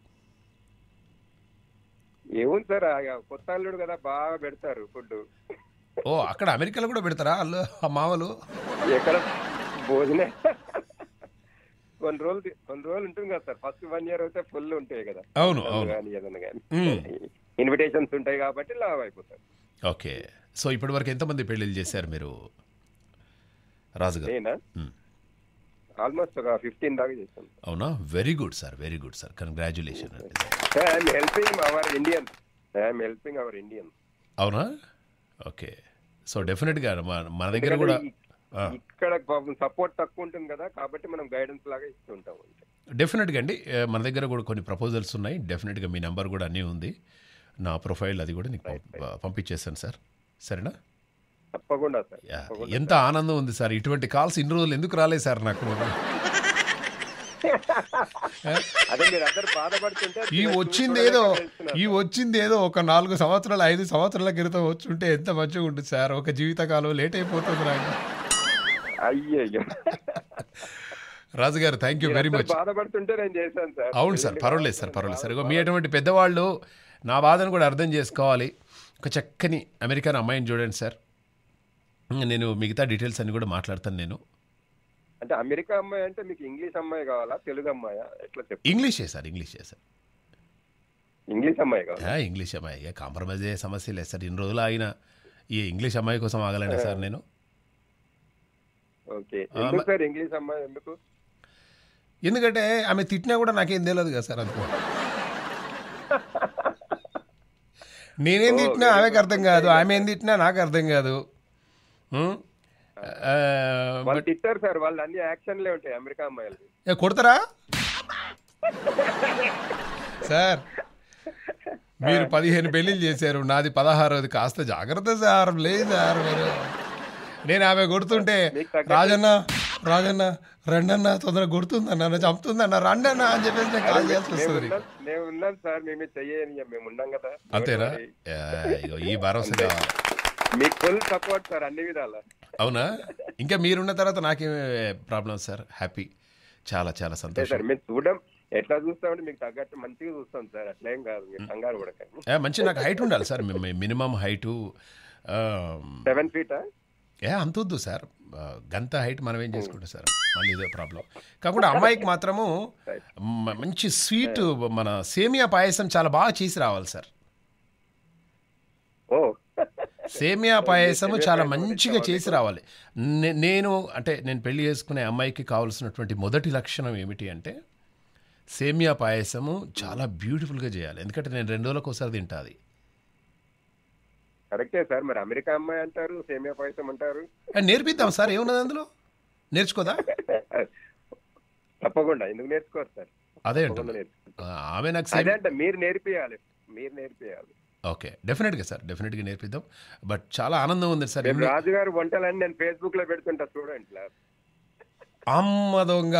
I: ఏముంది సార్ ఆ కొత్త అల్లుడు కదా బాగా పెడతారు ఫుడ్
A: ఓ అక్కడ అమెరికాలో కూడా పెడతారా అల్లు ఆ మామలు
I: ఎక్కడ భోజనే కొన్ని రోజులు తి- కొన్ని రోజులు ఉంటుంది కదా సార్ ఫస్ట్ వన్ ఇయర్ అయితే ఫుల్ ఉంటాయి కదా
A: అవును, అవును.
I: కానీ ఏదన్నా కానీ
A: మ్మ్.
I: ఇన్విటేషన్స్ ఉంటాయి కాబట్టి లావ్ అయిపోతారు
A: ఓకే సో ఇప్పటి వరకు ఎంతమంది పెళ్ళిళ్ళు చేశారు మీరు రాజుగారు
I: నేనా
A: మ్మ్.
I: ఆల్మోస్ట్ ఒక ఫిఫ్టీన్ దాకా చేస్తాను
A: అవునా very good sir very good sir congratulation అండి
I: I'm helping our Indian I'm helping our Indian
A: అవునా ఓకే సో డెఫినెట్గా మన మన దగ్గర కూడా ఆ,
I: ఇక్కడ పాపం సపోర్ట్ తక్కువ ఉంటుంది కదా కాబట్టి మనం గైడెన్స్ లాగా ఇస్తుంటాం అంతే
A: డెఫినెట్గా అండి ఏ, మన దగ్గర కూడా కొన్ని ప్రపోజల్స్ ఉన్నాయి డెఫినెట్గా మీ నెంబర్ కూడా అన్నీ ఉంది నా ప్రొఫైల్ అది కూడా నీకు పంప- పంపించేస్తాను సార్ సరేనా
I: తప్పకుండా సార్
A: యా,
I: తప్పకుండా
A: ఎంత ఆనందం ఉంది సార్ ఇటువంటి కాల్స్ ఇన్ని రోజులు ఎందుకు రాలేదు సార్ నాకు
I: అదే మీరు అందరు బాధపడుతుంటే
A: ఈ వచ్చింది ఏదో ఈ వచ్చింది ఏదో ఒక నాలుగు సంవత్సరాలు ఐదు సంవత్సరాల క్రితం వచ్చుంటే ఎంత మంచిగా ఉంటుంది సార్ ఒక జీవితకాలం లేట్ అయిపోతుంది నాకు
I: అయ్యయ్యో
A: రాజుగారు థ్యాంక్ యూ వెరీ
I: మీరందరూ
A: మచ్
I: బాధపడుతుంటే నేను చేశాను సార్
A: అవును సార్ పర్వాలేదు సార్ పర్వాలేదు సార్ ఇగో మీ అటువంటి పెద్దవాళ్ళు నా బాధను కూడా అర్థం చేసుకోవాలి ఒక చక్కని అమెరికన్ అమ్మాయిని చూడండి సార్ నేను మిగతా డీటెయిల్స్ అన్ని కూడా మాట్లాడతాను నేను
I: అంటే అమెరికా అమ్మాయి అంటే మీకు ఇంగ్లీష్ అమ్మాయి కావాలా తెలుగు అమ్మాయా ఎట్లా చెప్పు
A: ఇంగ్లీషే సార్ ఇంగ్లీషే సార్
I: ఇంగ్లీష్ అమ్మాయి కావాలా
A: ఆ, ఇంగ్లీష్ అమ్మాయి ఇక కాంప్రమైజ్ అయ్యే సమస్య లేదు సార్ ఇన్ని రోజులు ఆగిన ఈ ఇంగ్లీష్ అమ్మాయి కోసం ఆగలేను సార్ నేను
I: ఓకే
A: ఆ,
I: ఎందుకు
A: మ-
I: సార్ ఇంగ్లీష్ అమ్మాయి ఎందుకు
A: ఎందుకంటే ఆమె తిట్టినా కూడా నాకేం తెలియదు కదా సార్ అనుకో నేనేం
I: ఓ,
A: తిట్టినా
I: very
A: ఆమెకు
I: good.
A: అర్థం కాదు ఆమె ఏం తిట్టినా నాకు అర్థం కాదు ఉం? ఆ,
I: వాళ్ళు
A: బట్
I: తిట్టారు సార్ వాళ్ళు అన్ని యాక్షన్లే ఉంటాయి అమెరికా అమ్మాయిలు
A: ఏ, కొడతారా సార్ మీరు పదిహేను పెళ్లిళ్ళు చేశారు నాది పదహారోది కాస్త జాగ్రత్త సార్ లేదు సార్ మీరు నేను ఆమె కొడుతుంటే
I: మీకు తగ్గట్టు-
A: రాజన్న రాజన్న రండన్న తొందరగా కొడుతుందన్న నన్ను చంపుతుందన్న రండన్న అని చెప్పేసి నేను కాల్ చేయాల్సి
I: మేము
A: వస్తుంది
I: ఉన్నాం మేము ఉన్నాం సార్ మేమే చెయ్యని మేము ఉన్నాం కదా
A: అంతేనా
I: Don't worry.
A: యా, ఇగో ఈ భరోసా
I: అంతే.
A: కావాలి
I: మీకు ఫుల్ సపోర్ట్ సార్ అన్ని విధాల
A: అవునా ఇంకా మీరున్న తర్వాత నాకేం ప్రాబ్లం సార్ హ్యాపీ చాలా చాలా
I: అంతే
A: సంతోషం
I: సార్ మేము చూడడం ఎట్లా చూస్తామంటే మీకు తగ్గట్టు మంచిగా చూస్తాం సార్ అట్లేం కాదు మీరు కంగారు పడకండి
A: ఏ, మంచి నాకు హైట్ ఉండాలి సార్ మినిమం హైటు
I: సెవెన్ ఫీటా
A: ఏ అంత వద్దు సార్ ఆ, గంత హైట్ మనం ఏం చేసుకుంటాం సార్ మళ్ళీ ఇదే ప్రాబ్లం కాకుండా అమ్మాయికి మాత్రము మ- మంచి స్వీట్ మన సేమియా పాయసం చాలా బాగా చేసి రావాలి సార్
I: ఓ
A: సేమియా పాయసము చాలా మంచిగా చేసి రావాలి నే- నేను అంటే నేను పెళ్లి చేసుకునే అమ్మాయికి కావాల్సినటువంటి మొదటి లక్షణం ఏమిటి అంటే సేమియా పాయసము చాలా బ్యూటిఫుల్గా చేయాలి ఎందుకంటే నేను రెండు రోజులకు ఒకసారి తింటా అది
I: కరెక్టే సార్ మరి అమెరికా అమ్మాయి అంటారు సేమియా పాయసం అంటారు
A: అది నేర్పిద్దాం సార్ ఏమున్నది అందులో నేర్చుకోదా
I: తప్పకుండా ఎందుకు నేర్చుకోరు సార్
A: అదే
I: తప్పకుండా
A: అంటున్నా.
I: నేర్చుకో
A: ఆ, ఆమె నాకు
I: అదే
A: సేమ్
I: అంటే మీరు నేర్పియాలి మీరు నేర్పియాలి
A: ఓకే డెఫినెట్గా సార్ డెఫినెట్గా నేర్పిద్దాం బట్ చాలా ఆనందం ఉంది సార్
I: రేపు
A: ఇన్ని-
I: రాజుగారు వంటలని నేను ఫేస్బుక్ లో పెడుతుంటా చూడండి సార్
A: అమ్మ దొంగ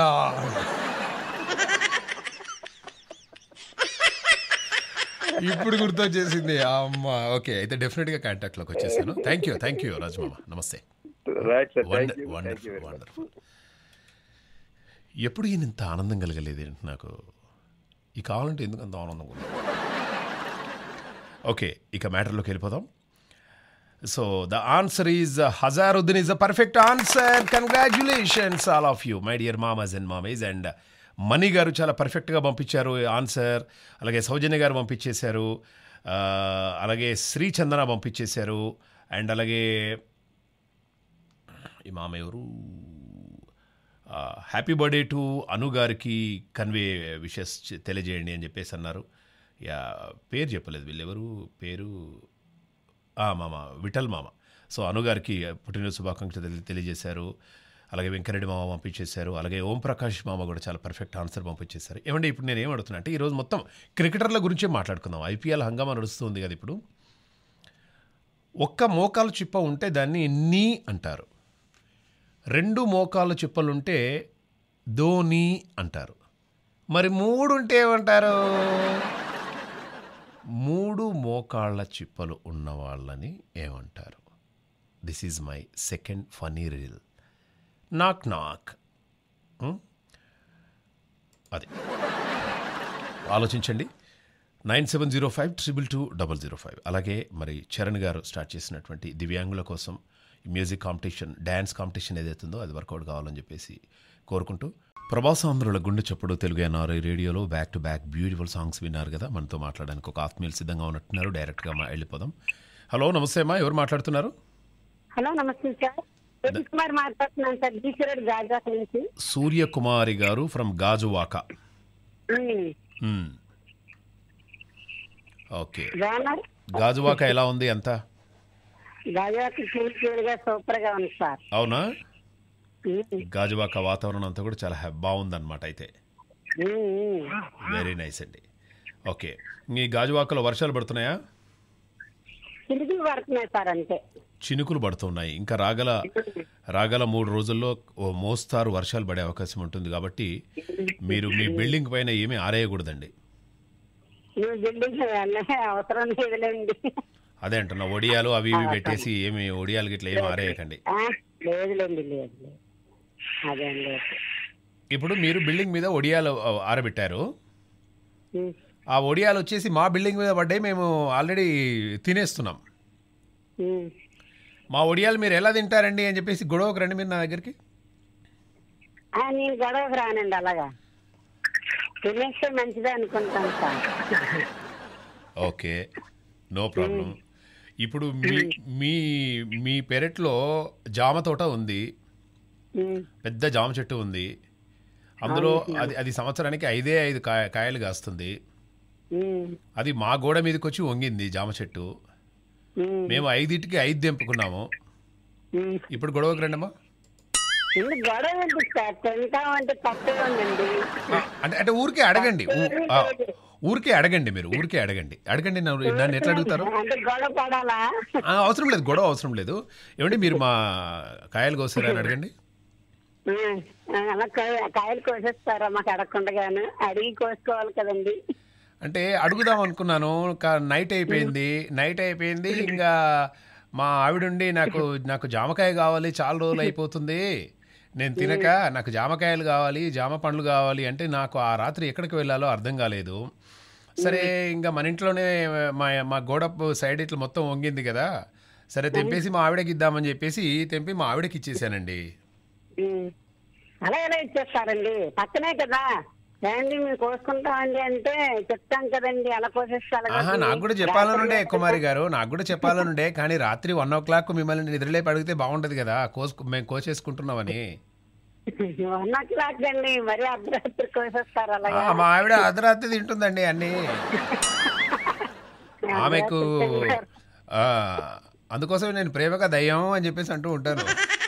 A: ఇప్పుడు గుర్తొచ్చేసింది అమ్మ ఓకే అయితే డెఫినెట్గా కాంటాక్ట్లోకి వచ్చేసాను థ్యాంక్ యూ థ్యాంక్ యూ రాజమామ నమస్తే
I: right sir thank you thank
A: wonderful
I: you
A: wonderful ఎప్పుడు ఈయన ఇంత ఆనందం కలగలేదు ఏంటి నాకు ఈ కావాలంటే ఎందుకు అంత ఆనందంగా ఉంది ఓకే ఇక మ్యాటర్లోకి వెళ్ళిపోదాం so the answer is Azharuddin is the perfect answer congratulations all of you my dear mamas and mamis and Mani గారు చాలా పర్ఫెక్ట్గా పంపించారు ఆన్సర్ అలాగే సౌజన్య గారు పంపించేశారు ఆ, అలాగే శ్రీ చందన పంపించేశారు అండ్ అలాగే ఈ మామ ఎవరు హ్యాపీ బర్త్డే టు అను గారికి కన్వే విషెస్ తెలియజేయండి అని చెప్పేసి అన్నారు యా పేరు చెప్పలేదు వీళ్ళెవరు పేరు ఆ, మామ విఠల్ మామ సో అనుగారికి పుట్టినరోజు శుభాకాంక్షలు తెలి- తెలియజేశారు అలాగే వెంకరెడ్డి మామ పంపించేశారు అలాగే ఓం ప్రకాష్ మామ కూడా చాలా పర్ఫెక్ట్ ఆన్సర్ పంపించేశారు ఏమంటే ఇప్పుడు నేను ఏం అడుగుతున్నా అంటే ఈరోజు మొత్తం క్రికెటర్ల గురించే మాట్లాడుకుందాం ఐపీఎల్ హంగామా నడుస్తుంది కదా ఇప్పుడు ఒక్క మోకాలు చిప్ప ఉంటే దాన్ని నీ అంటారు రెండు మోకాలు చిప్పలుంటే ధోని అంటారు మరి మూడు ఉంటే ఏమంటారు మూడు మోకాళ్ళ చిప్పలు ఉన్న వాళ్ళని ఏమంటారు this is my second funny reel knock knock ఉం? అది ఆలోచించండి nine seven zero five triple two double zero five అలాగే మరి చరణ్ గారు స్టార్ట్ చేసినటువంటి దివ్యాంగుల కోసం ఈ మ్యూజిక్ కాంపిటీషన్ డ్యాన్స్ కాంపిటీషన్ ఏదైతుందో అది వర్కౌట్ కావాలని చెప్పేసి కోరుకుంటూ ప్రభాసాంధ్రుల గుండె చప్పుడు తెలుగు ఎన్ఆర్ఐ రేడియోలో back to back beautiful songs విన్నారు కదా మనతో మాట్లాడడానికి ఒక ఆత్మీయులు సిద్ధంగా ఉన్నట్టున్నారు డైరెక్ట్గా మా వెళ్ళిపోదాం హలో నమస్తే అమ్మా ఎవరు మాట్లాడుతున్నారు
J: హలో నమస్తే సార్ రవి కుమార్ మాట్లాడుతున్నాను సార్ బీసీరోడ్ గాజాక్ నుంచి
A: సూర్యకుమారి గారు ఫ్రమ్ గాజువాక
J: ఉమ్.
A: మ్మ్. ఓకే
J: బాగున్నారు
A: గాజువాక ఎలా ఉంది అంతా
J: గాజాక్ క్యూర్ క్యూర్ గా సూపర్ గా ఉంది సార్
A: అవునా
J: ఉమ్.
A: గాజువాక వాతావరణం అంతా కూడా చాలా హ్యా- బాగుందన్నమాట అయితే
J: ఉమ్, ఉమ్.
A: వెరీ నైస్ అండి ఓకే మీ గాజువాకలో వర్షాలు పడుతున్నాయా
J: చిలుకలు పడుతున్నాయి సార్ అంతే
A: చినుకులు పడుతున్నాయి ఇంకా రాగల రాగల మూడు రోజుల్లో ఓ మోస్తారు వర్షాలు పడే అవకాశం ఉంటుంది కాబట్టి మీరు మీ బిల్డింగ్ పైన ఏమీ ఆరేయకూడదండి
J: నువ్వు బిల్డింగ్ వెళ్ళే అవసరం లేదులేండి
A: అదే అంటున్నా ఒడియాలు అవి ఇవి పెట్టేసి ఏమి ఒడియాలు గిట్ల ఏమి ఆరేయకండి
J: ఆ, లేదులేండి లేదు లేదు అదేం లేదు
A: ఇప్పుడు మీరు బిల్డింగ్ మీద ఒడియాలు ఆ, ఆరబెట్టారు
J: ఉమ్.
A: ఆ ఒడియాలు వచ్చేసి మా బిల్డింగ్ మీద పడ్డాయి మేము ఆల్రెడీ తినేస్తున్నాం
J: ఉమ్.
A: మా ఒడియాలు మీరు ఎలా తింటారండి అని చెప్పేసి గొడవకు రండి మీరు నా దగ్గరికి
J: ఆ, నేను గొడవకు రానండి అలాగా తినేస్తే మంచిదే అనుకుంటాను సార్
A: ఓకే నో ప్రాబ్లం ఇప్పుడు మీ మీ మీ పెరట్లో జామ తోట ఉంది
J: ఉమ్.
A: పెద్ద జామ చెట్టు ఉంది అందులో అది అది సంవత్సరానికి ఐదే ఐదు కాయ కాయలు కాస్తుంది
J: ఉమ్.
A: అది మా గోడ మీదకి వచ్చి వంగింది జామ చెట్టు
J: ఉమ్.
A: మేము ఐదింటికి ఐదు తెంపుకున్నాము
J: ఉమ్.
A: ఇప్పుడు గొడవకు రండమ్మా
J: ఇల్లు గొడవ ఎందుకు సార్ తింటామంటే తప్పే ఉందండి
A: ఆ, అంటే అంటే ఊరికే అడగండి ఊ- ఆ, ఊరికే అడగండి మీరు ఊరికే అడగండి అడగండి నన్ను నన్ను ఎట్లా అడుగుతారు
J: అంటే గొడవ పడాలా
A: ఆ, అవసరం లేదు గొడవ అవసరం లేదు ఏమండి మీరు మా కాయలు కోసారా అని అడగండి
J: ఆ, అలా కాయ- కాయలు కోసేస్తారా మాకు అడగకుండగాను అడిగి కోసుకోవాలి కదండి
A: అంటే అడుగుదాం అనుకున్నాను కా- నైట్ అయిపోయింది నైట్ అయిపోయింది ఇంకా మా ఆవిడుండి నాకు నాకు జామకాయ కావాలి చాలా రోజులు అయిపోతుంది నేను తినక నాకు జామకాయలు కావాలి జామ పండ్లు కావాలి అంటే నాకు ఆ రాత్రి ఎక్కడికి వెళ్ళాలో అర్థం కాలేదు సరే ఇంకా మన ఇంట్లోనే మా మా గోడపు సైడ్ ఇట్లా మొత్తం వంగింది కదా సరే తెంపేసి మా ఆవిడకి ఇద్దామని చెప్పేసి తెంపి మా ఆవిడకి ఇచ్చేసానండి
J: ఉమ్. అలా ఎలా ఇచ్చేస్తారండి పక్కనే కదా ఏమండి మేము కోసుకుంటామండి అంటే చెప్తాం కదండి అలా కోసేస్తే అలాగే
A: ఆహా నాకు కూడా చెప్పాలనుండే కుమారి గారు నాకు కూడా చెప్పాలనుండే కానీ రాత్రి వన్ ఓ క్లాక్ మిమ్మల్ని నిద్రలేపి అడిగితే బాగుంటది కదా కోసు మేము కోసేసుకుంటున్నామని
J: వన్ ఓ క్లాక్ అండి మరీ అర్ధరాత్రి కోసేస్తారు
A: ఆ,
J: అలాగా
A: మా ఆవిడ అర్ధరాత్రి తింటుందండి అన్ని ఆమెకు ఆ, అందుకోసం నేను ప్రేమగా దయ్యం అని చెప్పేసి అంటూ ఉంటాను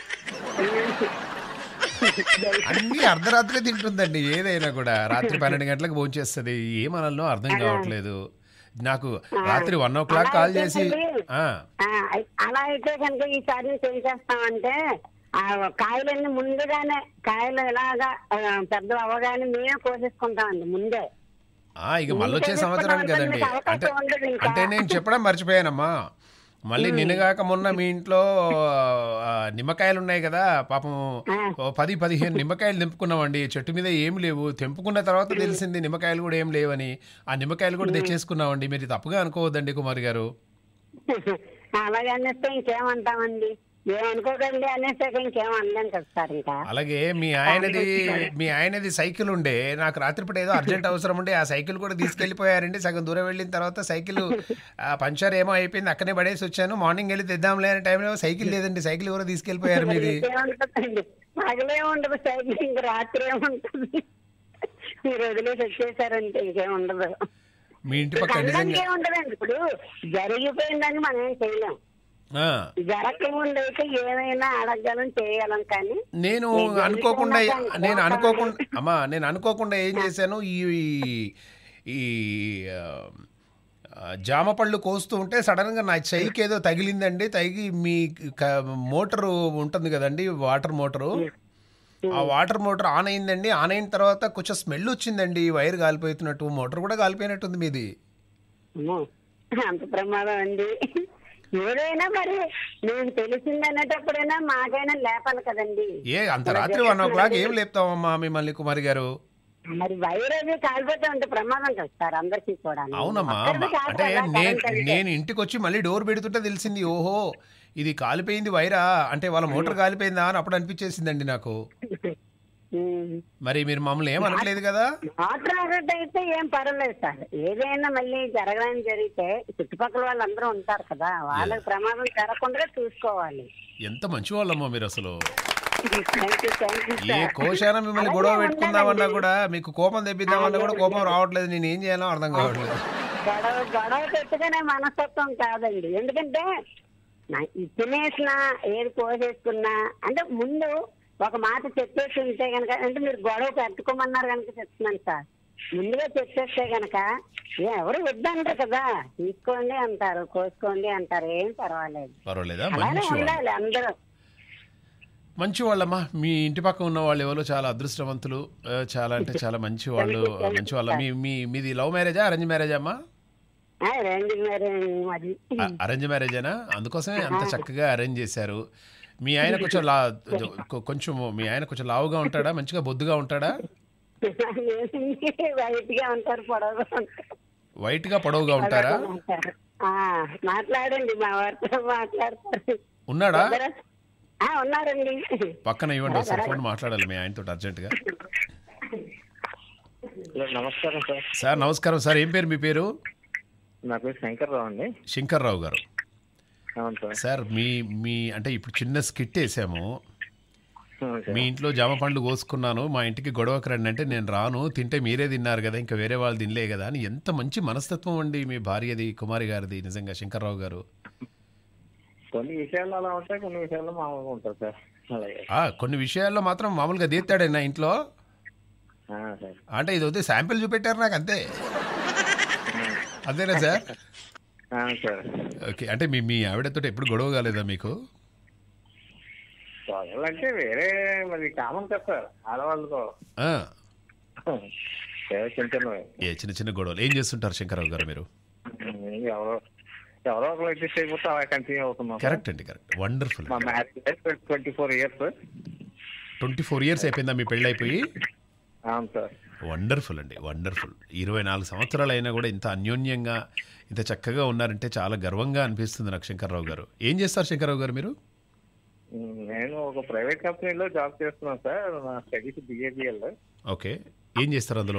A: అన్ని అర్ధరాత్రి తింటుందండి ఏదైనా కూడా రాత్రి పన్నెండు గంటలకు భోంచేస్తుంది ఏమనాలనో అర్థం కావట్లేదు నాకు రాత్రి వన్ ఓ క్లాక్ కాల్ చేసి ఆ,
J: ఆ, అయి- అలా అయితే కనుక ఈసారి నుంచి ఏం చేస్తామంటే ఆ కాయలన్నీ ముందుగానే కాయలు ఎలాగా ఆ, పెద్ద అవ్వగానే మేమే కోసేసుకుంటామండి ముందే
A: ఆ, ఇక మళ్ళీ వచ్చే సంవత్సరానికి కదండి అంటే
J: ఉండదు ఇంకా.
A: అంటే నేను చెప్పడం మర్చిపోయానమ్మా మళ్ళీ నిన్నగాక మొన్న మీ ఇంట్లో ఆ, నిమ్మకాయలు ఉన్నాయి కదా పాపం ఓ పది పదిహేను నిమ్మకాయలు తెంపుకున్నామండి చెట్టు మీద ఏం లేవు తెంపుకున్న తర్వాత తెలిసింది నిమ్మకాయలు కూడా ఏం లేవని ఆ నిమ్మకాయలు కూడా తెచ్చేసుకున్నామండి మీరు తప్పుగా అనుకోవద్దండి కుమార్ గారు
J: అలాగే అనేస్తే ఇంకేమంటామండి ఏమనుకోకండి అనేసాక ఇంకేం అనలేం కదా సార్ ఇంకా
A: అలాగే మీ ఆయనది మీ ఆయనది సైకిల్ ఉండే నాకు రాత్రిపూట ఏదో అర్జెంట్ అవసరం ఉండే ఆ సైకిల్ కూడా తీసుకెళ్లిపోయారండి సగం దూరం వెళ్ళిన తర్వాత సైకిల్ ఆ పంచర్ ఏమో అయిపోయింది అక్కనే పడేసి వచ్చాను మార్నింగ్ వెళ్ళి తెద్దాంలే అనే టైంలో సైకిల్ లేదండి సైకిల్ ఎవరో తీసుకెళ్లిపోయారు మీది
J: ఏముంటుందండి పగలే ఉండదు సైకిల్ ఇంక రాత్రి ఏముంటుంది మీరు వదిలేసి వచ్చేసారంటే ఇంకేం ఉండదు
A: మీ ఇంటి పక్క
J: అనడానికి
A: నిజంగా
J: ఏముండదండి ఇప్పుడు జరిగిపోయిందని మనం ఏం చేయలేం
A: ఆ,
J: జరగకముందు అయితే ఏమైనా అడగలం చేయగలం కానీ
A: నేను
J: నేను
A: అనుకోకుండా
J: జరిగిపోయినాక
A: నేను అనుకోకుండా అమ్మా నేను అనుకోకుండా ఏం చేశాను ఈ ఈ ఆ, ఆ, జామ పళ్ళు కోస్తూ ఉంటే సడన్గా నా చెయ్యికి ఏదో తగిలిందండి తగిలి మీ క- మోటారు ఉంటుంది కదండి వాటర్ మోటారు ఆ వాటర్ మోటార్ ఆన్ అయిందండి ఆన్ అయిన తర్వాత కొంచెం స్మెల్ వచ్చిందండి వైర్ కాలిపోతున్నట్టు మోటార్ కూడా కాలిపోయినట్టుంది మీది
J: అమ్మో, అంత ప్రమాదం అండి ఏదైనా మరి నేను తెలిసింది అనేటప్పుడైనా మాకైనా లేపాలి కదండి
A: ఏ అంత రాత్రి వన్ ఓ క్లాక్ ఏం లేపుతామమ్మా మిమ్మల్ని కుమారి గారు
J: మరి వైర్ అది కాలిపోతే అంత ప్రమాదం కదా సార్ అందరికీ కూడా
A: అవునమ్మా
J: ఒక్కరిది కాదు
A: అంటే
J: కదా,
A: నేను
J: కరెంట్ అది.
A: నేను ఇంటికి వచ్చి మళ్ళీ డోర్ పెడుతుంటే తెలిసింది ఓహో ఇది కాలిపోయింది వైరా అంటే వాళ్ళ మోటార్ కాలిపోయిందా అని అప్పుడు అనిపించేసిందండి నాకు
J: ఉమ్.
A: మరి మీరు మమ్మల్ని ఏం అనట్లేదు కదా
J: వాటర్ ఆగట్ అయితే ఏం పర్వాలేదు సార్ ఏదైనా మళ్ళీ జరగడానికి జరిగితే చుట్టుపక్కల వాళ్ళందరూ ఉంటారు కదా వాళ్ళకి ప్రమాదం జరగకుండా చూసుకోవాలి
A: ఎంత మంచి వాళ్ళమ్మా మీరు అసలు
J: థ్యాంక్ యూ థ్యాంక్ యూ
A: ఏ
J: సార్
A: కోశాన మిమ్మల్ని గొడవ పెట్టుకుందామన్నా కూడా మీకు కోపం తెప్పిద్దామన్నా కూడా కోపం రావట్లేదు నేను ఏం చేయాలో అర్థం కావట్లేదు
J: గొడవ గొడవ పెట్టుకునే మనస్తత్వం కాదండి ఎందుకంటే నా- ఈ తినేసిన ఏది కోసేసుకున్నా అంటే ముందు ఒక మాట చెప్పేసి ఉంటే కనుక అంటే మీరు గొడవ పెట్టుకోమన్నారు కనుక చెప్తున్నాను సార్ ముందుగా చెప్పేస్తే కనుక ఎవరు వద్దంటారు కదా తీసుకోండి అంటారు కోసుకోండి అంటారు ఏం పర్వాలేదు
A: పర్వాలేదా
J: అలానే
A: మంచి వాళ్ళు
J: ఉండాలి అందరూ
A: మంచి వాళ్ళమ్మా మీ ఇంటి పక్క ఉన్న వాళ్ళు ఎవరో చాలా అదృష్టవంతులు ఆ, చాలా అంటే చాలా మంచి వాళ్ళు మంచి వాళ్ళ మీ మీ మీది లవ్ మ్యారేజా అరేంజ్ మ్యారేజా అమ్మా
J: ఆ, రండి మరి మరి
A: అరేంజ్ మ్యారేజేనా అందుకోసమే అంత చక్కగా అరేంజ్ చేశారు మీ ఆయన కొంచెం లా కొ- కొంచెం మీ ఆయన కొంచెం లావుగా ఉంటాడా మంచిగా బొద్దుగా ఉంటాడా
J: వైట్ గా ఉంటారు పొడవుగా ఉంటారు
A: వైట్గా పొడవుగా ఉంటారా
J: పొడవుగా ఉంటారు. ఆ, మాట్లాడండి మా వారితో మాట్లాడతారు
A: ఉన్నాడా
J: ఆ, ఉన్నారండి
A: పక్కన ఇవ్వండి ఒకసారి ఫోన్ మాట్లాడాలి మీ ఆయనతో అర్జెంటుగా
K: హలో నమస్కారం సార్
A: సార్ నమస్కారం సార్ ఏం పేరు మీ పేరు
K: నా పేరు శంకర్రావు అండి
A: శంకర్రావు గారు
K: అవును సార్
A: సార్ మీ మీ అంటే ఇప్పుడు చిన్న స్కిట్ వేసాము
K: అవును సార్.
A: మీ ఇంట్లో జామ పండ్లు కోసుకున్నాను మా ఇంటికి గొడవకు రండి అంటే నేను రాను తింటే మీరే తిన్నారు కదా ఇంకా వేరే వాళ్ళు తినలే కదా అని ఎంత మంచి మనస్తత్వం అండి మీ భార్యది కుమారి గారిది నిజంగా శంకర్రావు గారు
K: కొన్ని విషయాలు అలా ఉంటాయి కొన్ని విషయాల్లో మామూలుగా ఉంటారు సార్ అలాగే
A: ఆ, కొన్ని విషయాల్లో మాత్రం మామూలుగా తీస్తాడే నా ఇంట్లో
K: ఆ, సార్
A: అంటే ఇది వద్దే శాంపిల్ చూపెట్టారు నాకు అంతే అంతేనా సార్
K: ఆ, సార్
A: ఓకే అంటే మీ మీ ఆవిడతో ఎప్పుడు గొడవ కాలేదా మీకు
K: అంటే వేరే మరి కామన్ కదా సార్ ఆడవాళ్ళతో
A: ఆ,
K: ఏదో చిన్న చిన్నవి
A: ఏ చిన్న చిన్న గొడవలు ఏం చేస్తుంటారు శంకర్రావు గారు మీరు
K: ఎవరో ఎవరో ఒకరు అడ్జస్ట్ అయిపోతే అలా కంటిన్యూ అవుతున్నాం సార్.
A: కరెక్ట్ అండి కరెక్ట్ వండర్ఫుల్
K: మా marriage twenty four years
A: twenty four years అయిపోయిందా మీ పెళ్ళి అయిపోయి
K: అవును సార్
A: వండర్ఫుల్ అండి వండర్ఫుల్ ఇరవై నాలుగు సంవత్సరాలు అయినా కూడా ఇంత అన్యోన్యంగా ఇంత చక్కగా ఉన్నారంటే చాలా గర్వంగా అనిపిస్తుంది నాకు శంకర్రావు గారు ఏం చేస్తారు శంకర్రావు గారు మీరు
K: నేను ఒక ప్రైవేట్ కంపెనీలో జాబ్ చేస్తున్నాను సార్ నా స్టడీస్ బిఏబిఎల్
A: ఓకే ఏం చేస్తారు అందులో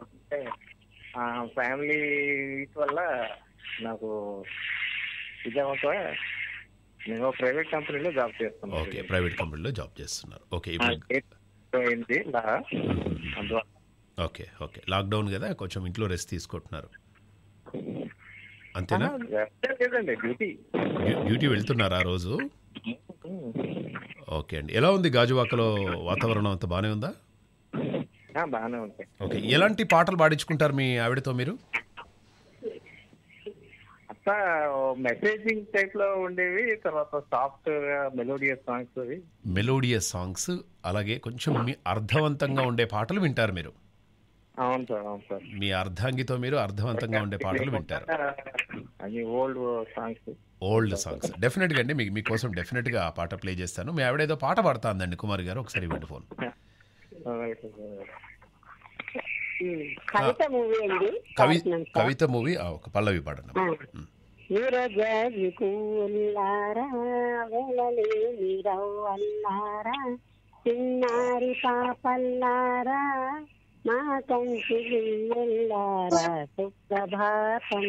K: ఫ్యామిలీ వల్ల నాకు ఇదేమంటే నేను ప్రైవేట్ కంపెనీలో జాబ్ చేస్తున్నాను
A: ఓకే ప్రైవేట్ కంపెనీలో జాబ్ చేస్తున్నారు ఓకే ఇప్పుడు
K: అయింది ఇలా అందువల్ల
A: ఓకే ఓకే లాక్డౌన్ కదా కొంచెం ఇంట్లో రెస్ట్ తీసుకుంటున్నారు అంతేనా
K: లేదండి డ్యూటీ
A: డ్యూ- డ్యూటీ వెళ్తున్నారా ఆ రోజు ఓకే అండి ఎలా ఉంది గాజువాకలో వాతావరణం అంత బాగానే ఉందా
K: బాగానే ఉంటాయి
A: ఓకే ఎలాంటి పాటలు పాడించుకుంటారు మీ ఆవిడతో మీరు
K: అట్లా మెసేజింగ్ టైప్ లో ఉండేవి తర్వాత సాఫ్ట్ మెలోడియస్ సాంగ్స్ అవి
A: మెలోడియస్ సాంగ్స్ అలాగే కొంచెం మీ అర్థవంతంగా ఉండే పాటలు వింటారు మీరు
K: అవును సార్ అవును సార్
A: మీ అర్ధాంగితో మీరు అర్థవంతంగా ఉండే పాటలు వింటారు
K: అవి ఓల్డ్ సాంగ్స్
A: ఓల్డ్ సాంగ్స్ డెఫినెట్గా అండి మీకు మీకోసం డెఫినెట్గా ఆ పాట ప్లే చేస్తాను మీ ఆవిడ ఏదో పాట పాడుతుందండి కుమార్ గారు ఒకసారి ఇవ్వండి ఫోన్
J: కవిత మూవీ అండి
A: కవి
J: కాకినాడ సార్.
A: కవిత మూవీ ఒక పల్లవి పాడండి
J: యురజాజి కూల్లారా వెలలేని రవ్వల్లారా చిన్నారి పాపల్లారా మా కంటి గిల్లెల్లారా సుప్రభాతం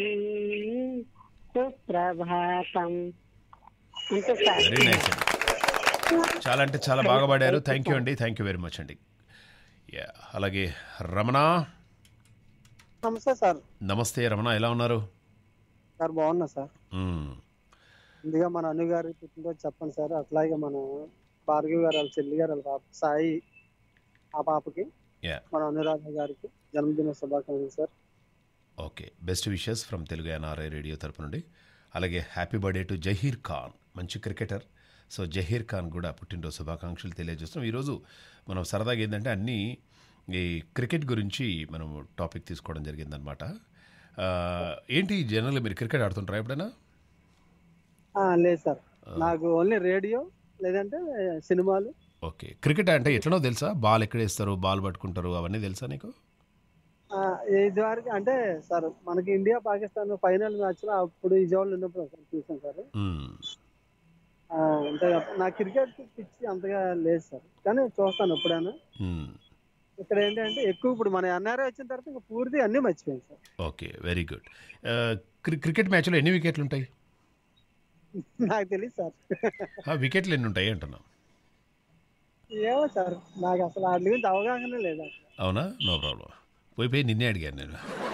J: సుప్రభాతం అంతే సార్
A: వెరీ నైస్ అండి చాలా అంటే చాలా బాగా పాడారు థ్యాంక్ యూ అండి థ్యాంక్ యూ వెరీ మచ్ అండి యా అలాగే రమణ
H: నమస్తే సార్
A: నమస్తే రమణ ఎలా ఉన్నారు
H: సార్ బాగున్నా సార్
A: మ్మ్.
H: ముందుగా మన అను గారి పుట్టినరోజు చెప్పండి సార్ అట్లాగే మన భార్గవి గారు వాళ్ళ చెల్లి గారు వాళ్ళ పాప సాయి ఆ పాపకి
A: యా
H: మన అనురాధ గారికి జన్మదిన శుభాకాంక్షలు sir
A: okay best wishes from Telugu NRI radio తరపు నుండి అలాగే happy birthday to Zaheer Khan మంచి క్రికెటర్ సో జహీర్ ఖాన్ కూడా పుట్టినరోజు శుభాకాంక్షలు తెలియజేస్తున్నాం ఈరోజు మనం సరదాగా ఏంటంటే అన్నీ ఈ క్రికెట్ గురించి మనం టాపిక్ తీసుకోవడం జరిగిందనమాట ఆ, ఏంటి జనరల్గా మీరు క్రికెట్ ఆడుతుంటారా ఎప్పుడైనా
L: ఆ, లేదు సార్ నాకు ఓన్లీ రేడియో లేదంటే సినిమాలు
A: ఓకే క్రికెట్ అంటే ఎట్లనో తెలుసా బాల్ ఎక్కడ వేస్తారు బాల్ పట్టుకుంటారు అవన్నీ తెలుసా నీకు
L: ఆ, ఇది వరకు అంటే సార్ మనకి ఇండియా పాకిస్తాన్ ఫైనల్ మ్యాచ్ లో అప్పుడు విజయవాడలో ఉన్నప్పుడు ఒకసారి చూసాం సార్
A: మ్మ్.
L: ఆ, అంతే తప్ప నా క్రికెట్ పిచ్చి అంతగా లేదు సార్ కానీ చూస్తాను ఎప్పుడైనా
A: మ్మ్.
L: ఇక్కడ ఏంటంటే ఎక్కువ ఇప్పుడు మన ఎన్ఆర్ఐ వచ్చిన తర్వాత ఇంకా పూర్తి అన్ని మర్చిపోయాను సార్
A: ఓకే వెరీ గుడ్ ఆ, క్రి- క్రికెట్ మ్యాచ్లో ఎన్ని వికెట్లు ఉంటాయి
L: నాకు తెలియదు సార్
A: ఆ, వికెట్లు ఎన్ని ఉంటాయి అంటున్నా
L: ఏమో సార్ నాకు అసలు వాటి గురించి అవగాహన లేదు అసలు.
A: అవునా నో ప్రాబ్లం పోయి పోయి నిన్నే అడిగాను నేను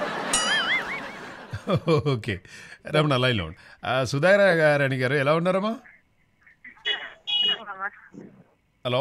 A: ఓకే రమణ లైన్లో ఉండు. ఆ, సుధాకర్ గారు అని గారు ఎలా ఉన్నారమ్మా హలో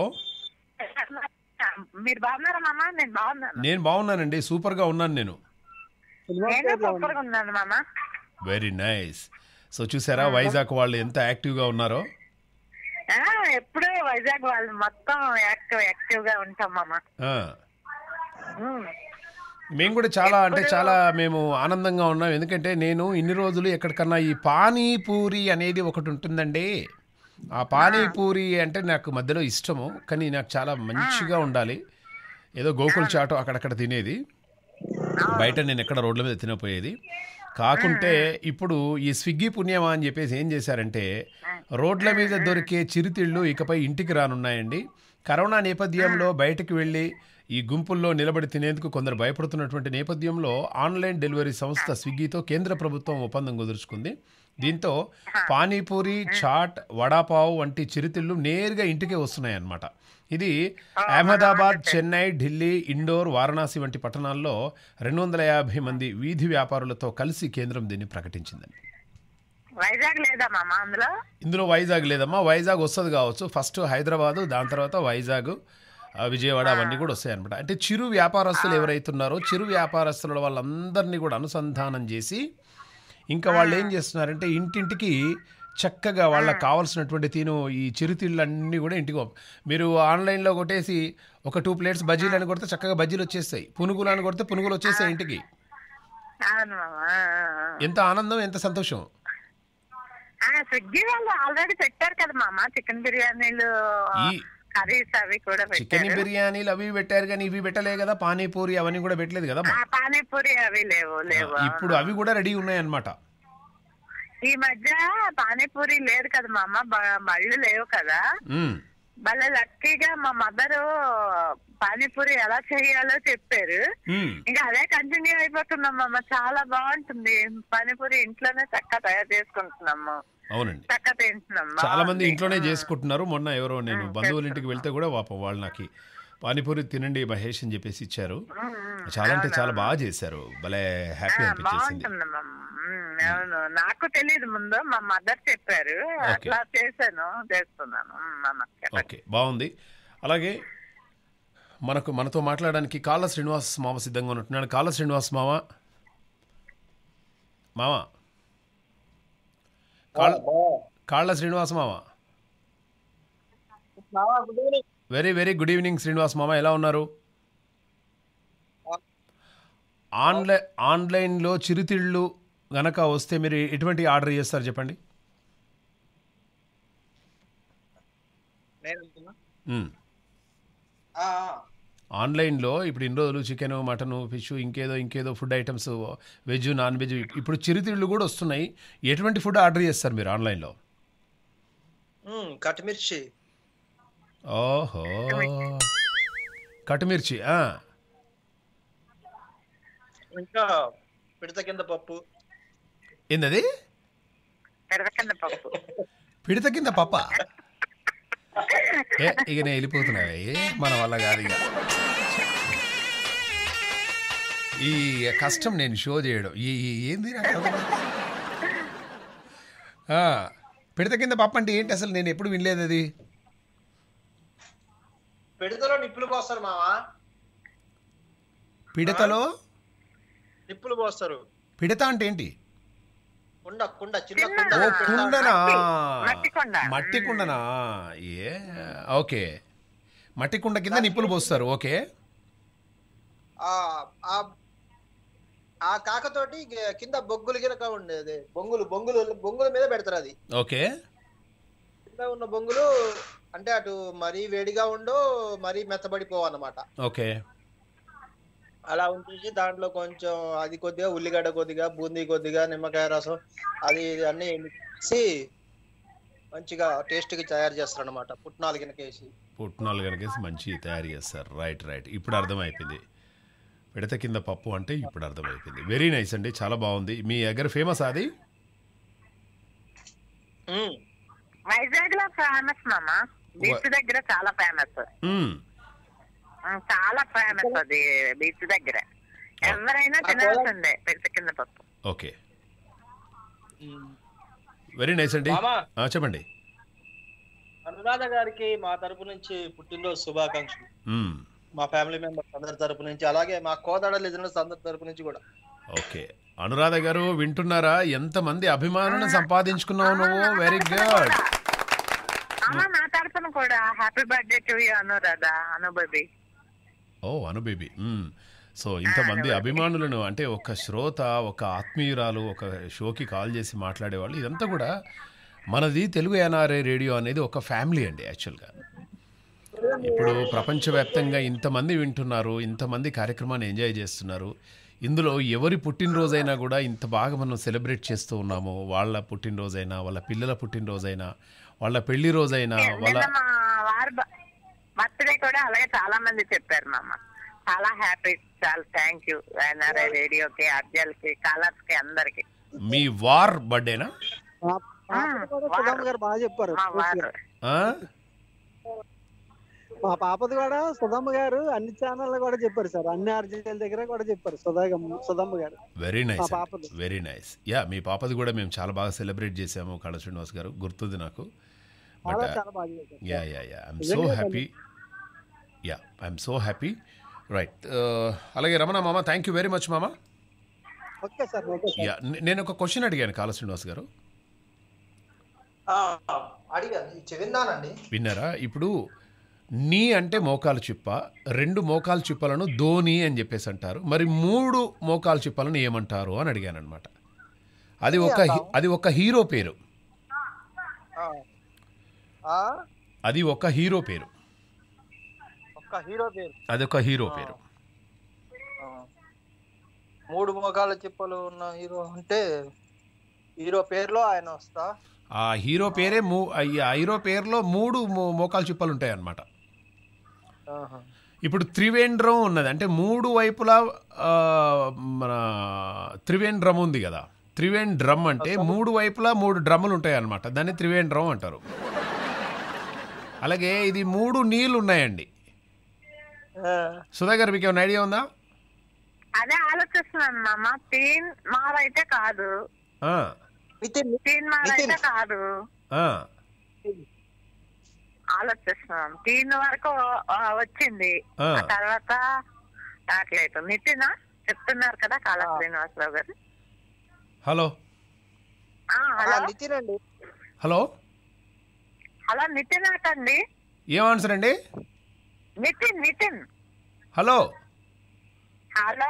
M: మీరు బాగున్నారా మామ నేను బాగున్నాను
A: నేను బాగున్నానండి సూపర్గా ఉన్నాను నేను
M: నేను సూపర్ గా ఉన్నాను మామ
A: వెరీ నైస్ సో చూసారా వైజాగ్ వాళ్ళు ఎంత యాక్టివ్గా ఉన్నారో
M: ఆ, ఎప్పుడూ వైజాగ్ వాళ్ళు మొత్తం యాక్టివ్ యాక్టివ్ గా ఉంటాం మామ
A: ఆ,
M: ఉమ్.
A: మేము కూడా చాలా అంటే చాలా మేము ఆనందంగా ఉన్నాం ఎందుకంటే నేను ఇన్ని రోజులు ఎక్కడికన్నా ఈ పానీపూరి అనేది ఒకటి ఉంటుందండి ఆ పానీపూరి అంటే నాకు మధ్యలో ఇష్టము కానీ నాకు చాలా మంచిగా ఉండాలి ఏదో గోకుల్ చాటు అక్కడక్కడ తినేది బయట నేను ఎక్కడ రోడ్ల మీద తినపోయేది కాకుంటే ఇప్పుడు ఈ స్విగ్గీ పుణ్యమా అని చెప్పేసి ఏం చేశారంటే రోడ్ల మీద దొరికే చిరుతిళ్ళు ఇకపై ఇంటికి రానున్నాయండి కరోనా నేపథ్యంలో బయటకు వెళ్ళి ఈ గుంపుల్లో నిలబడి తినేందుకు కొందరు భయపడుతున్నటువంటి నేపథ్యంలో ఆన్లైన్ డెలివరీ సంస్థ స్విగ్గీతో కేంద్ర ప్రభుత్వం ఒప్పందం కుదుర్చుకుంది దీంతో పానీపూరి చాట్ వడాపావ్ వంటి చిరుతిళ్ళు నేరుగా ఇంటికే వస్తున్నాయి అన్నమాట ఇది అహ్మదాబాద్ చెన్నై ఢిల్లీ ఇండోర్ వారణాసి వంటి పట్టణాల్లో రెండు వందల యాభై మంది వీధి వ్యాపారులతో కలిసి కేంద్రం దీన్ని ప్రకటించిందండి
M: వైజాగ్ లేదా మామ అందులో
A: ఇందులో వైజాగ్ లేదమ్మా వైజాగ్ వస్తుంది కావచ్చు ఫస్ట్ హైదరాబాదు దాని తర్వాత వైజాగ్ ఆ, విజయవాడ అవన్నీ కూడా వస్తాయి అనమాట అంటే చిరు వ్యాపారస్తులు ఎవరైతున్నారో చిరు వ్యాపారస్తుల వాళ్ళందరినీ కూడా అనుసంధానం చేసి ఇంకా వాళ్ళు ఏం చేస్తున్నారంటే ఇంటింటికి చక్కగా వాళ్ళకి కావాల్సినటువంటి తిను ఈ చిరుతిళ్ళన్నీ కూడా ఇంటికి పంప- మీరు ఆన్లైన్లో కొట్టేసి ఒక టూ ప్లేట్స్ బజ్జీలు అని కొడితే చక్కగా బజ్జీలు వచ్చేస్తాయి పునుగులు అని కొడితే పునుగులు వచ్చేస్తాయి ఇంటికి
M: అవును మామ ఆ, ఆ, ఆ.
A: ఎంత ఆనందం ఎంత సంతోషం
M: ఆ, స్విగ్గీ వాళ్ళు ఆల్రెడీ పెట్టారు కదా మామ చికెన్ బిర్యానీలు
A: ఈ-
M: కర్రీస్ అవి కూడా
A: చికెన్
M: పెట్టారు
A: బిర్యానీలు అవి పెట్టారు కానీ ఇవి పెట్టలే కదా పానీపూరి అవన్నీ కూడా పెట్టలేదు కదా
M: ఆ, పానీపూరి అవి లేవు లేవు
A: ఇప్పుడు అవి కూడా రెడీ ఉన్నాయన్నమాట
M: ఈ మధ్య పానీపూరి లేదు కదా మామ బ- బళ్ళు లేవు కదా
A: మ్మ్.
M: భలే లక్కీగా మా మదర్ పానీపూరి ఎలా చేయాలో చెప్పారు
A: మ్మ్.
M: ఇంకా అదే కంటిన్యూ అయిపోతున్నాం మామ చాలా బాగుంటుంది పానీపూరి ఇంట్లోనే చక్కగా తయారు చేసుకుంటున్నాము
A: అవునండి
M: చక్కగా తింటున్నాం
A: చాలా మంది
M: బాగుంది.
A: ఇంట్లోనే చేసుకుంటున్నారు మొన్న ఎవరో నేను బంధువుల ఇంటికి వెళ్తే కూడా పాపం వాళ్ళు నాకు పానీపూరి తినండి మహేష్ అని చెప్పేసి ఇచ్చారు చాలా అంటే చాలా బాగా చేశారు భలే హ్యాపీ
M: ఆ,
A: అనిపించేసింది
M: బాగుంటుంది మామ ఉమ్, అవును నాకు తెలియదు ముందు మా మదర్ చెప్పారు అట్లా చేశాను చేస్తున్నాను ఉమ్, మామ
A: ఓకే బాగుంది అలాగే మనకు మనతో మాట్లాడడానికి కాళ్ళ శ్రీనివాస్ మామ సిద్ధంగా ఉన్నట్టున్నాడు కాళ్ళ శ్రీనివాస్ మామ మామ కాళ్ళ కాళ్ళ శ్రీనివాస్ మామ very very good evening Srinivas మామ ఎలా ఉన్నారు ఆన్లైన్ ఆన్లైన్లో చిరుతిళ్ళు గనక వస్తే మీరు ఎటువంటి ఆర్డర్ చేస్తారు చెప్పండి మ్మ్. ఆన్లైన్లో ఇప్పుడు ఇన్ని రోజులు చికెన్ మటన్ ఫిష్ ఇంకేదో ఇంకేదో food items veg non veg ఇప్పుడు చిరుతిళ్ళు కూడా వస్తున్నాయి ఎటువంటి ఫుడ్ ఆర్డర్ చేస్తారు మీరు ఆన్లైన్లో
N: కట్మిర్చి
A: ఓహో కటుమిర్చి ఆ.
N: ఇంకా పిడత కింద పప్పు
A: ఏందది
M: పెడదకన్న పప్పు
A: పిడత కింద పప్ప ఏ ఇక నేను వెళ్ళిపోతున్నావే మన వల్ల కాదు ఇక ఈ కష్టం నేను షో చేయడం ఈ ఈ- ఏంది నాకు అర్థం కాదు. ఆ, పిడత కింద పప్పు అంటే ఏంటి అసలు నేను ఎప్పుడు వినలేదు అది
N: పిడతలో నిప్పులు పోస్తారు మావా
A: పిడతలో
N: నిప్పులు పోస్తారు
A: పిడత అంటే ఏంటి
N: కుండ కుండ చిన్న కుండ
A: ఓ కుండనా
M: మట్టి కుండ.
A: మట్టి కుండనా ఏ ఓకే మట్టి కుండ కింద నిప్పులు పోస్తారు ఓకే
N: ఆ ఆ ఆ కాకతోటి గి- కింద బొగ్గులు గినక ఉండేది బొంగులు బొంగులు బొంగుల మీద పెడతారు అది
A: ఓకే
N: కింద ఉన్న బొంగులు అంటే అటు మరీ వేడిగా ఉండో మరీ మెత్తబడిపోవు అన్నమాట
A: ఓకే
N: అలా ఉంచేసి దాంట్లో కొంచెం అది కొద్దిగా ఉల్లిగడ్డ కొద్దిగా బూందీ కొద్దిగా నిమ్మకాయ రసం అది ఇది అన్ని మిక్సి మంచిగా టేస్ట్ కి తయారు చేస్తారు అనమాట పుట్నాలు గినక వేసి
A: పుట్నాలు కనుకేసి మంచి తయారు చేస్తారు రైట్ రైట్ ఇప్పుడు అర్థమైపోయింది పిడత కింద పప్పు అంటే ఇప్పుడు అర్థమైపోయింది వెరీ నైస్ అండి చాలా బాగుంది మీ దగ్గర ఫేమస్ అది
M: వైజాగ్ లో ఫేమస్ మామ బీచ్ దగ్గర చాలా ఫేమస్
A: మ్మ్.
M: చాలా ఫేమస్ అది బీచ్ దగ్గర ఎవరైనా తినాల్సిందే పెద్ద కింద పప్పు
A: ఓకే వెరీ నైస్ అండి
N: మామా.
A: ఆ, చెప్పండి
N: అనురాధ గారికి మా తరపు నుంచి పుట్టినరోజు శుభాకాంక్షలు
A: మ్మ్.
N: మా ఫ్యామిలీ మెంబర్స్ అందరి తరపు నుంచి అలాగే మా కోదాడ లిజనర్స్ అందరి తరపు నుంచి కూడా
A: ఓకే అనురాధ గారు వింటున్నారా ఎంతమంది అభిమానులను సంపాదించుకున్నావు నువ్వు వెరీ గుడ్
M: అమ్మ నా తరపున కూడా happy birthday to you Anuradha Anu baby
A: ఓ అను బేబీ మ్మ్. సో ఇంతమంది అభిమానులను అంటే ఒక శ్రోత ఒక ఆత్మీయురాలు ఒక షోకి కాల్ చేసి మాట్లాడేవాళ్ళు ఇదంతా కూడా మనది తెలుగు ఎన్ఆర్ఐ రేడియో అనేది ఒక ఫ్యామిలీ అండి యాక్చువల్గా ఇప్పుడు ప్రపంచవ్యాప్తంగా ఇంతమంది వింటున్నారు ఇంతమంది కార్యక్రమాన్ని ఎంజాయ్ చేస్తున్నారు ఇందులో ఎవరి పుట్టినరోజైనా కూడా ఇంత బాగా మనం సెలబ్రేట్ చేస్తూ ఉన్నాము వాళ్ళ పుట్టినరోజైనా వాళ్ళ పిల్లల పుట్టినరోజైనా వాళ్ళ పెళ్లి రోజైనా వాళ్ళ
M: నిన్న మా వారి బర్త్డే కూడా అలాగే చాలా మంది చెప్పారు మామ చాలా హ్యాపీ చాలా థ్యాంక్ యూ ఎన్ఆర్ఐ రేడియోకి అర్జల్కి కలర్స్ కి అందరికి
A: మీ వార్ బర్త్డేనా
L: మా పాపది కూడా సుధమ్మ గారు బాగా చెప్పారు పూర్తిగా.
A: ఆ?
L: మా పాపది కూడా సుధమ్మ గారు అన్ని ఛానల్ కూడా చెప్పారు సార్ అన్ని ఆర్జీల దగ్గర కూడా చెప్పారు సుధాగమ్మ సుధమ్మ గారు
A: వెరీ
L: మా
A: నైస్
L: పాపది
A: వెరీ నైస్ యా మీ పాపది కూడా మేము చాలా బాగా సెలబ్రేట్ చేసాము కళ శ్రీనివాస్ గారు గుర్తుంది నాకు బట్
L: చాలా చాలా బాగా చేశారు
A: yeah yeah yeah I'm so
L: నిజంగా
A: happy yeah I'm so happy right అలాగే రమణ మామ థ్యాంక్ యూ వెరీ మచ్ మామ
L: okay sir okay sir
A: yeah నేను ఒక క్వశ్చన్ అడిగాను కాళ శ్రీనివాస్ గారు
N: ఆ, అడిగాను ఇది విన్నానండి
A: విన్నారా ఇప్పుడు నీ అంటే మోకాలు చిప్ప రెండు మోకాలు చిప్పలను ధోని అని చెప్పేసి అంటారు మరి మూడు మోకాలు చిప్పలను ఏమంటారు అని అడిగాను అనమాట అది ఒక హీ- అది ఒక హీరో పేరు
N: ఆ. ఆ,
A: అది ఒక హీరో పేరు
N: ఒక్క హీరో పేరు
A: అది ఒక హీరో పేరు
N: ఆ. మూడు మోకాల చిప్పలు ఉన్న హీరో అంటే హీరో పేరులో ఆయన వస్తా
A: ఆ హీరో పేరే మూ ఆ హీరో పేరులో మూడు మో- మోకాలు చిప్పలు ఉంటాయి అన్నమాట
N: ఆహా.
A: ఇప్పుడు త్రివేంద్రం ఉన్నది అంటే మూడు వైపులా ఆ, మన త్రివేంద్రం ఉంది కదా త్రివేంద్రం అంటే మూడు వైపులా మూడు డ్రమ్ములు ఉంటాయి అన్నమాట దాన్ని త్రివేంద్రం అంటారు అలాగే ఇది మూడు నీళ్ళు ఉన్నాయండి
N: ఆ.
A: సుధా గారు మీకు ఏమైనా ఐడియా ఉందా
M: అదే ఆలోచిస్తున్నాను మామ తీన్ మార్ అయితే కాదు
A: ఆ,
M: తీన్ మార్ అయితే కాదు
A: ఆ,
M: ఆలోచిస్తున్నాను తీన్ వరకు ఆ, వచ్చింది
A: ఆ.
M: ఆ తర్వాత రావట్లేదు నితినా చెప్తున్నారు కదా కాళ శ్రీనివాసరావు గారు
A: హలో
M: ఆ, హలో
N: నితిన్ అండి
A: హలో
M: హలో నితిన్ అటండి
A: ఏం ఆన్సర్ అండి
M: నితిన్ నితిన్
A: హలో
M: హలో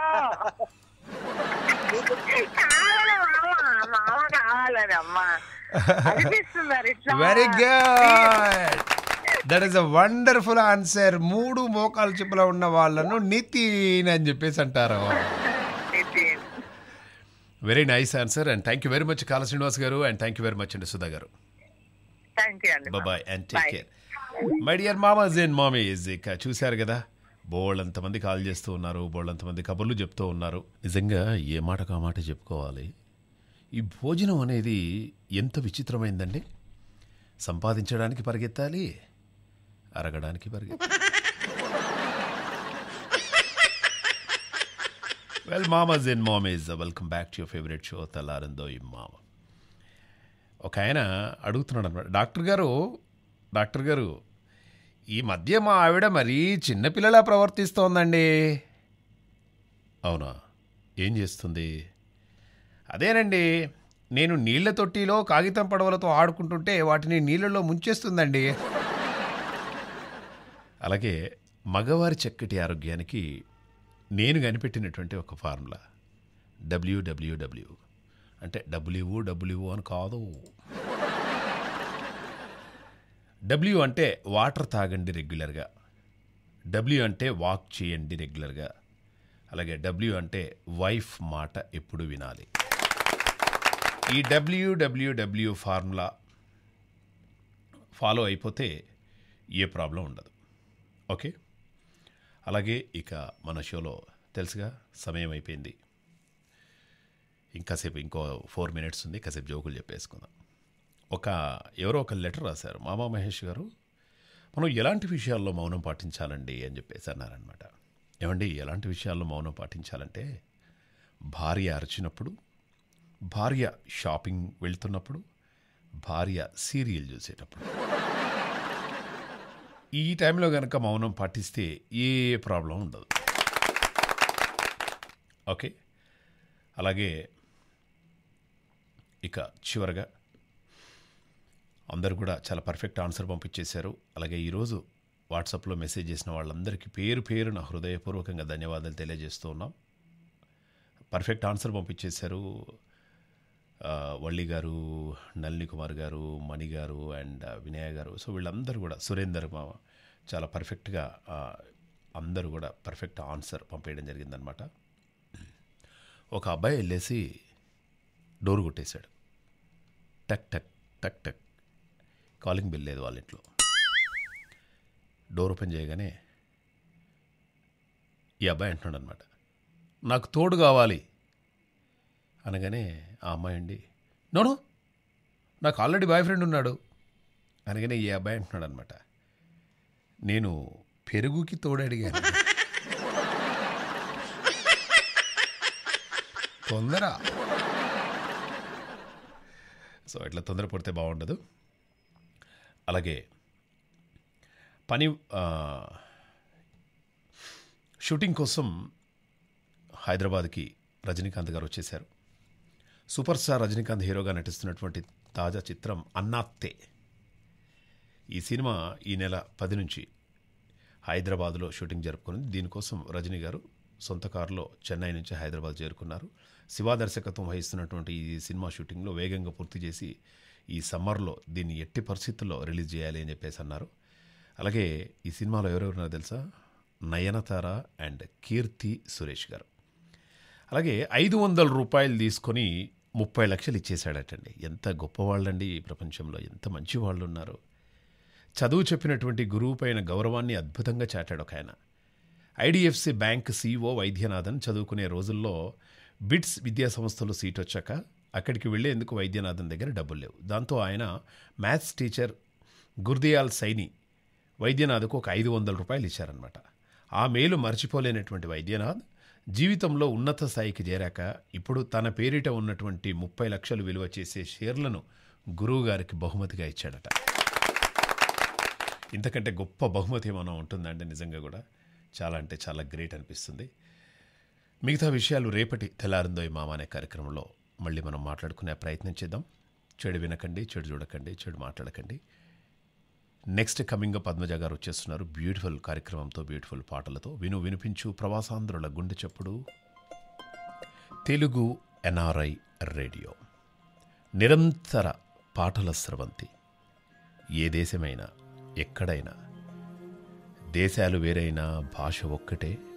M: కావాలి మామ మామ కావాలని అమ్మా అనిపిస్తున్నారు ఇట్లా
A: very good that is a wonderful answer మూడు మోకాలు చిప్పలో ఉన్న వాళ్ళను నితిన్ అని చెప్పేసి అంటారు
M: Nithin
A: very nice answer and thank you very much కాల శ్రీనివాస్ గారు and thank you very much అండి సుధా గారు
M: థ్యాంక్ యూ అండి
A: bye and take care my dear mamas and mamis ఇక చూశారు కదా బోళ్ళంతమంది కాల్ చేస్తూ ఉన్నారు బోళ్ళంతమంది కబుర్లు చెప్తూ ఉన్నారు నిజంగా ఏ మాటకు ఆ మాట చెప్పుకోవాలి ఈ భోజనం అనేది ఎంత విచిత్రమైందండి సంపాదించడానికి పరిగెత్తాలి అరగడానికి పరిగెత్తాలి well మామాజ్ and mamis welcome back to your favourite show తెల్లారిందో ఈ మామ ఒక ఆయన అడుగుతున్నాడు అనమాట డాక్టర్ గారు డాక్టర్ గారు ఈ మధ్య మా ఆవిడ మరీ చిన్నపిల్లలా ప్రవర్తిస్తోందండి అవునా ఏం చేస్తుంది అదేనండి నేను నీళ్ల తొట్టిలో కాగితం పడవలతో ఆడుకుంటుంటే వాటిని నీళ్ళలో ముంచేస్తుందండి అలాగే మగవారి చక్కటి ఆరోగ్యానికి నేను కనిపెట్టినటువంటి ఒక ఫార్ములా డబ్ల్యూడబ్ల్యూడబ్ల్యూ అంటే డబ్ల్యూ డబ్ల్యూ అని కాదు డబ్ల్యూ అంటే వాటర్ తాగండి రెగ్యులర్గా డబ్ల్యూ అంటే వాక్ చేయండి రెగ్యులర్గా అలాగే డబ్ల్యూ అంటే వైఫ్ మాట ఎప్పుడు వినాలి ఈ డబ్ల్యూడబ్ల్యూడబ్ల్యూ ఫార్ములా ఫాలో అయిపోతే ఏ ప్రాబ్లం ఉండదు ఓకే అలాగే ఇక మన షోలో తెలుసుగా సమయం అయిపోయింది ఇంకాసేపు ఇంకో ఫోర్ మినిట్స్ ఉంది కాసేపు జోకులు చెప్పేసుకుందాం ఒక ఎవరో ఒక లెటర్ రాశారు మామా మహేష్ గారు మనం ఎలాంటి విషయాల్లో మౌనం పాటించాలండి అని చెప్పేసి అన్నారనమాట ఏమండి ఎలాంటి విషయాల్లో మౌనం పాటించాలంటే భార్య అరిచినప్పుడు భార్య షాపింగ్ వెళ్తున్నప్పుడు భార్య సీరియల్ చూసేటప్పుడు ఈ టైంలో కనుక మౌనం పాటిస్తే ఏ ప్రాబ్లం ఉండదు ఓకే అలాగే ఇక చివరగా అందరూ కూడా చాలా పర్ఫెక్ట్ ఆన్సర్ పంపించేశారు అలాగే ఈరోజు వాట్సాప్లో మెసేజ్ చేసిన వాళ్ళందరికీ పేరు పేరు నా హృదయపూర్వకంగా ధన్యవాదాలు తెలియజేస్తూ ఉన్నాం పర్ఫెక్ట్ ఆన్సర్ పంపించేశారు ఆ, వల్లి గారు నళిని కుమార్ గారు మణి గారు అండ్ వినయ గారు సో వీళ్ళందరూ కూడా సురేందర్ మామ చాలా పర్ఫెక్ట్గా ఆ, అందరూ కూడా పర్ఫెక్ట్ ఆన్సర్ పంపేయడం జరిగిందనమాట ఒక అబ్బాయి వెళ్ళేసి డోర్ కొట్టేశాడు టక్ టక్ టక్ టక్ కాలింగ్ బిల్ లేదు వాళ్ళ ఇంట్లో డోర్ ఓపెన్ చేయగానే ఈ అబ్బాయి అంటున్నాడు అనమాట నాకు తోడు కావాలి అనగానే ఆ అమ్మాయి అండి నోను నాకు ఆల్రెడీ బాయ్ ఫ్రెండ్ ఉన్నాడు అనగానే ఈ అబ్బాయి అంటున్నాడు అనమాట నేను పెరుగుకి తోడు అడిగాను తొందర సో ఇట్లా తొందర పడితే బాగుండదు అలాగే పని ఆ, షూటింగ్ కోసం హైదరాబాద్కి రజనీకాంత్ గారు వచ్చేశారు సూపర్ స్టార్ రజనీకాంత్ హీరోగా నటిస్తున్నటువంటి తాజా చిత్రం అన్నాత్తే ఈ సినిమా ఈ నెల పది నుంచి హైదరాబాద్లో షూటింగ్ జరుపుకుంది దీనికోసం రజనీ గారు సొంత కారులో చెన్నై నుంచి హైదరాబాద్ చేరుకున్నారు శివా దర్శకత్వం వహిస్తున్నటువంటి ఈ సినిమా షూటింగ్లో వేగంగా పూర్తి చేసి ఈ సమ్మర్లో దీన్ని ఎట్టి పరిస్థితుల్లో రిలీజ్ చేయాలి అని చెప్పేసి అన్నారు అలాగే ఈ సినిమాలో ఎవరెవరున్నారో తెలుసా నయనతార అండ్ కీర్తి సురేష్ గారు అలాగే ఐదు వందల రూపాయలు తీసుకొని ముప్పై లక్షలు ఇచ్చేశాడటండి ఎంత గొప్పవాళ్ళండి ఈ ప్రపంచంలో ఎంత మంచి వాళ్ళు ఉన్నారు చదువు చెప్పినటువంటి గురువు పైన గౌరవాన్ని అద్భుతంగా చాటాడు ఒక ఆయన ఐడిఎఫ్సి బ్యాంక్ సీఈఓ వైద్యనాథన్ చదువుకునే రోజుల్లో బిట్స్ విద్యా సంస్థలో సీట్ వచ్చాక అక్కడికి వెళ్లేందుకు వైద్యనాథన్ దగ్గర డబ్బులు లేవు దాంతో ఆయన మ్యాథ్స్ టీచర్ గుర్దియాల్ సైని వైద్యనాథ్కు ఒక ఐదు వందల రూపాయలు ఇచ్చారనమాట ఆ మేలు మర్చిపోలేనటువంటి వైద్యనాథ్ జీవితంలో ఉన్నత స్థాయికి చేరాక ఇప్పుడు తన పేరిట ఉన్నటువంటి ముప్పై లక్షలు విలువ చేసే షేర్లను గురువు గారికి బహుమతిగా ఇచ్చాడట ఇంతకంటే గొప్ప బహుమతి ఏమైనా ఉంటుందంటే నిజంగా కూడా చాలా అంటే చాలా గ్రేట్ అనిపిస్తుంది మిగతా విషయాలు రేపటి తెల్లారిందో ఈ మామ అనే కార్యక్రమంలో మళ్ళీ మనం మాట్లాడుకునే ప్రయత్నం చేద్దాం చెడు వినకండి చెడు చూడకండి చెడు మాట్లాడకండి నెక్స్ట్ కమింగ్ పద్మజ గారు వచ్చేస్తున్నారు బ్యూటిఫుల్ కార్యక్రమంతో బ్యూటిఫుల్ పాటలతో విను వినిపించు ప్రవాసాంధ్రుల గుండె చప్పుడు తెలుగు ఎన్ఆర్ఐ రేడియో నిరంతర పాటల స్రవంతి ఏ దేశమైనా ఎక్కడైనా దేశాలు వేరైనా భాష ఒక్కటే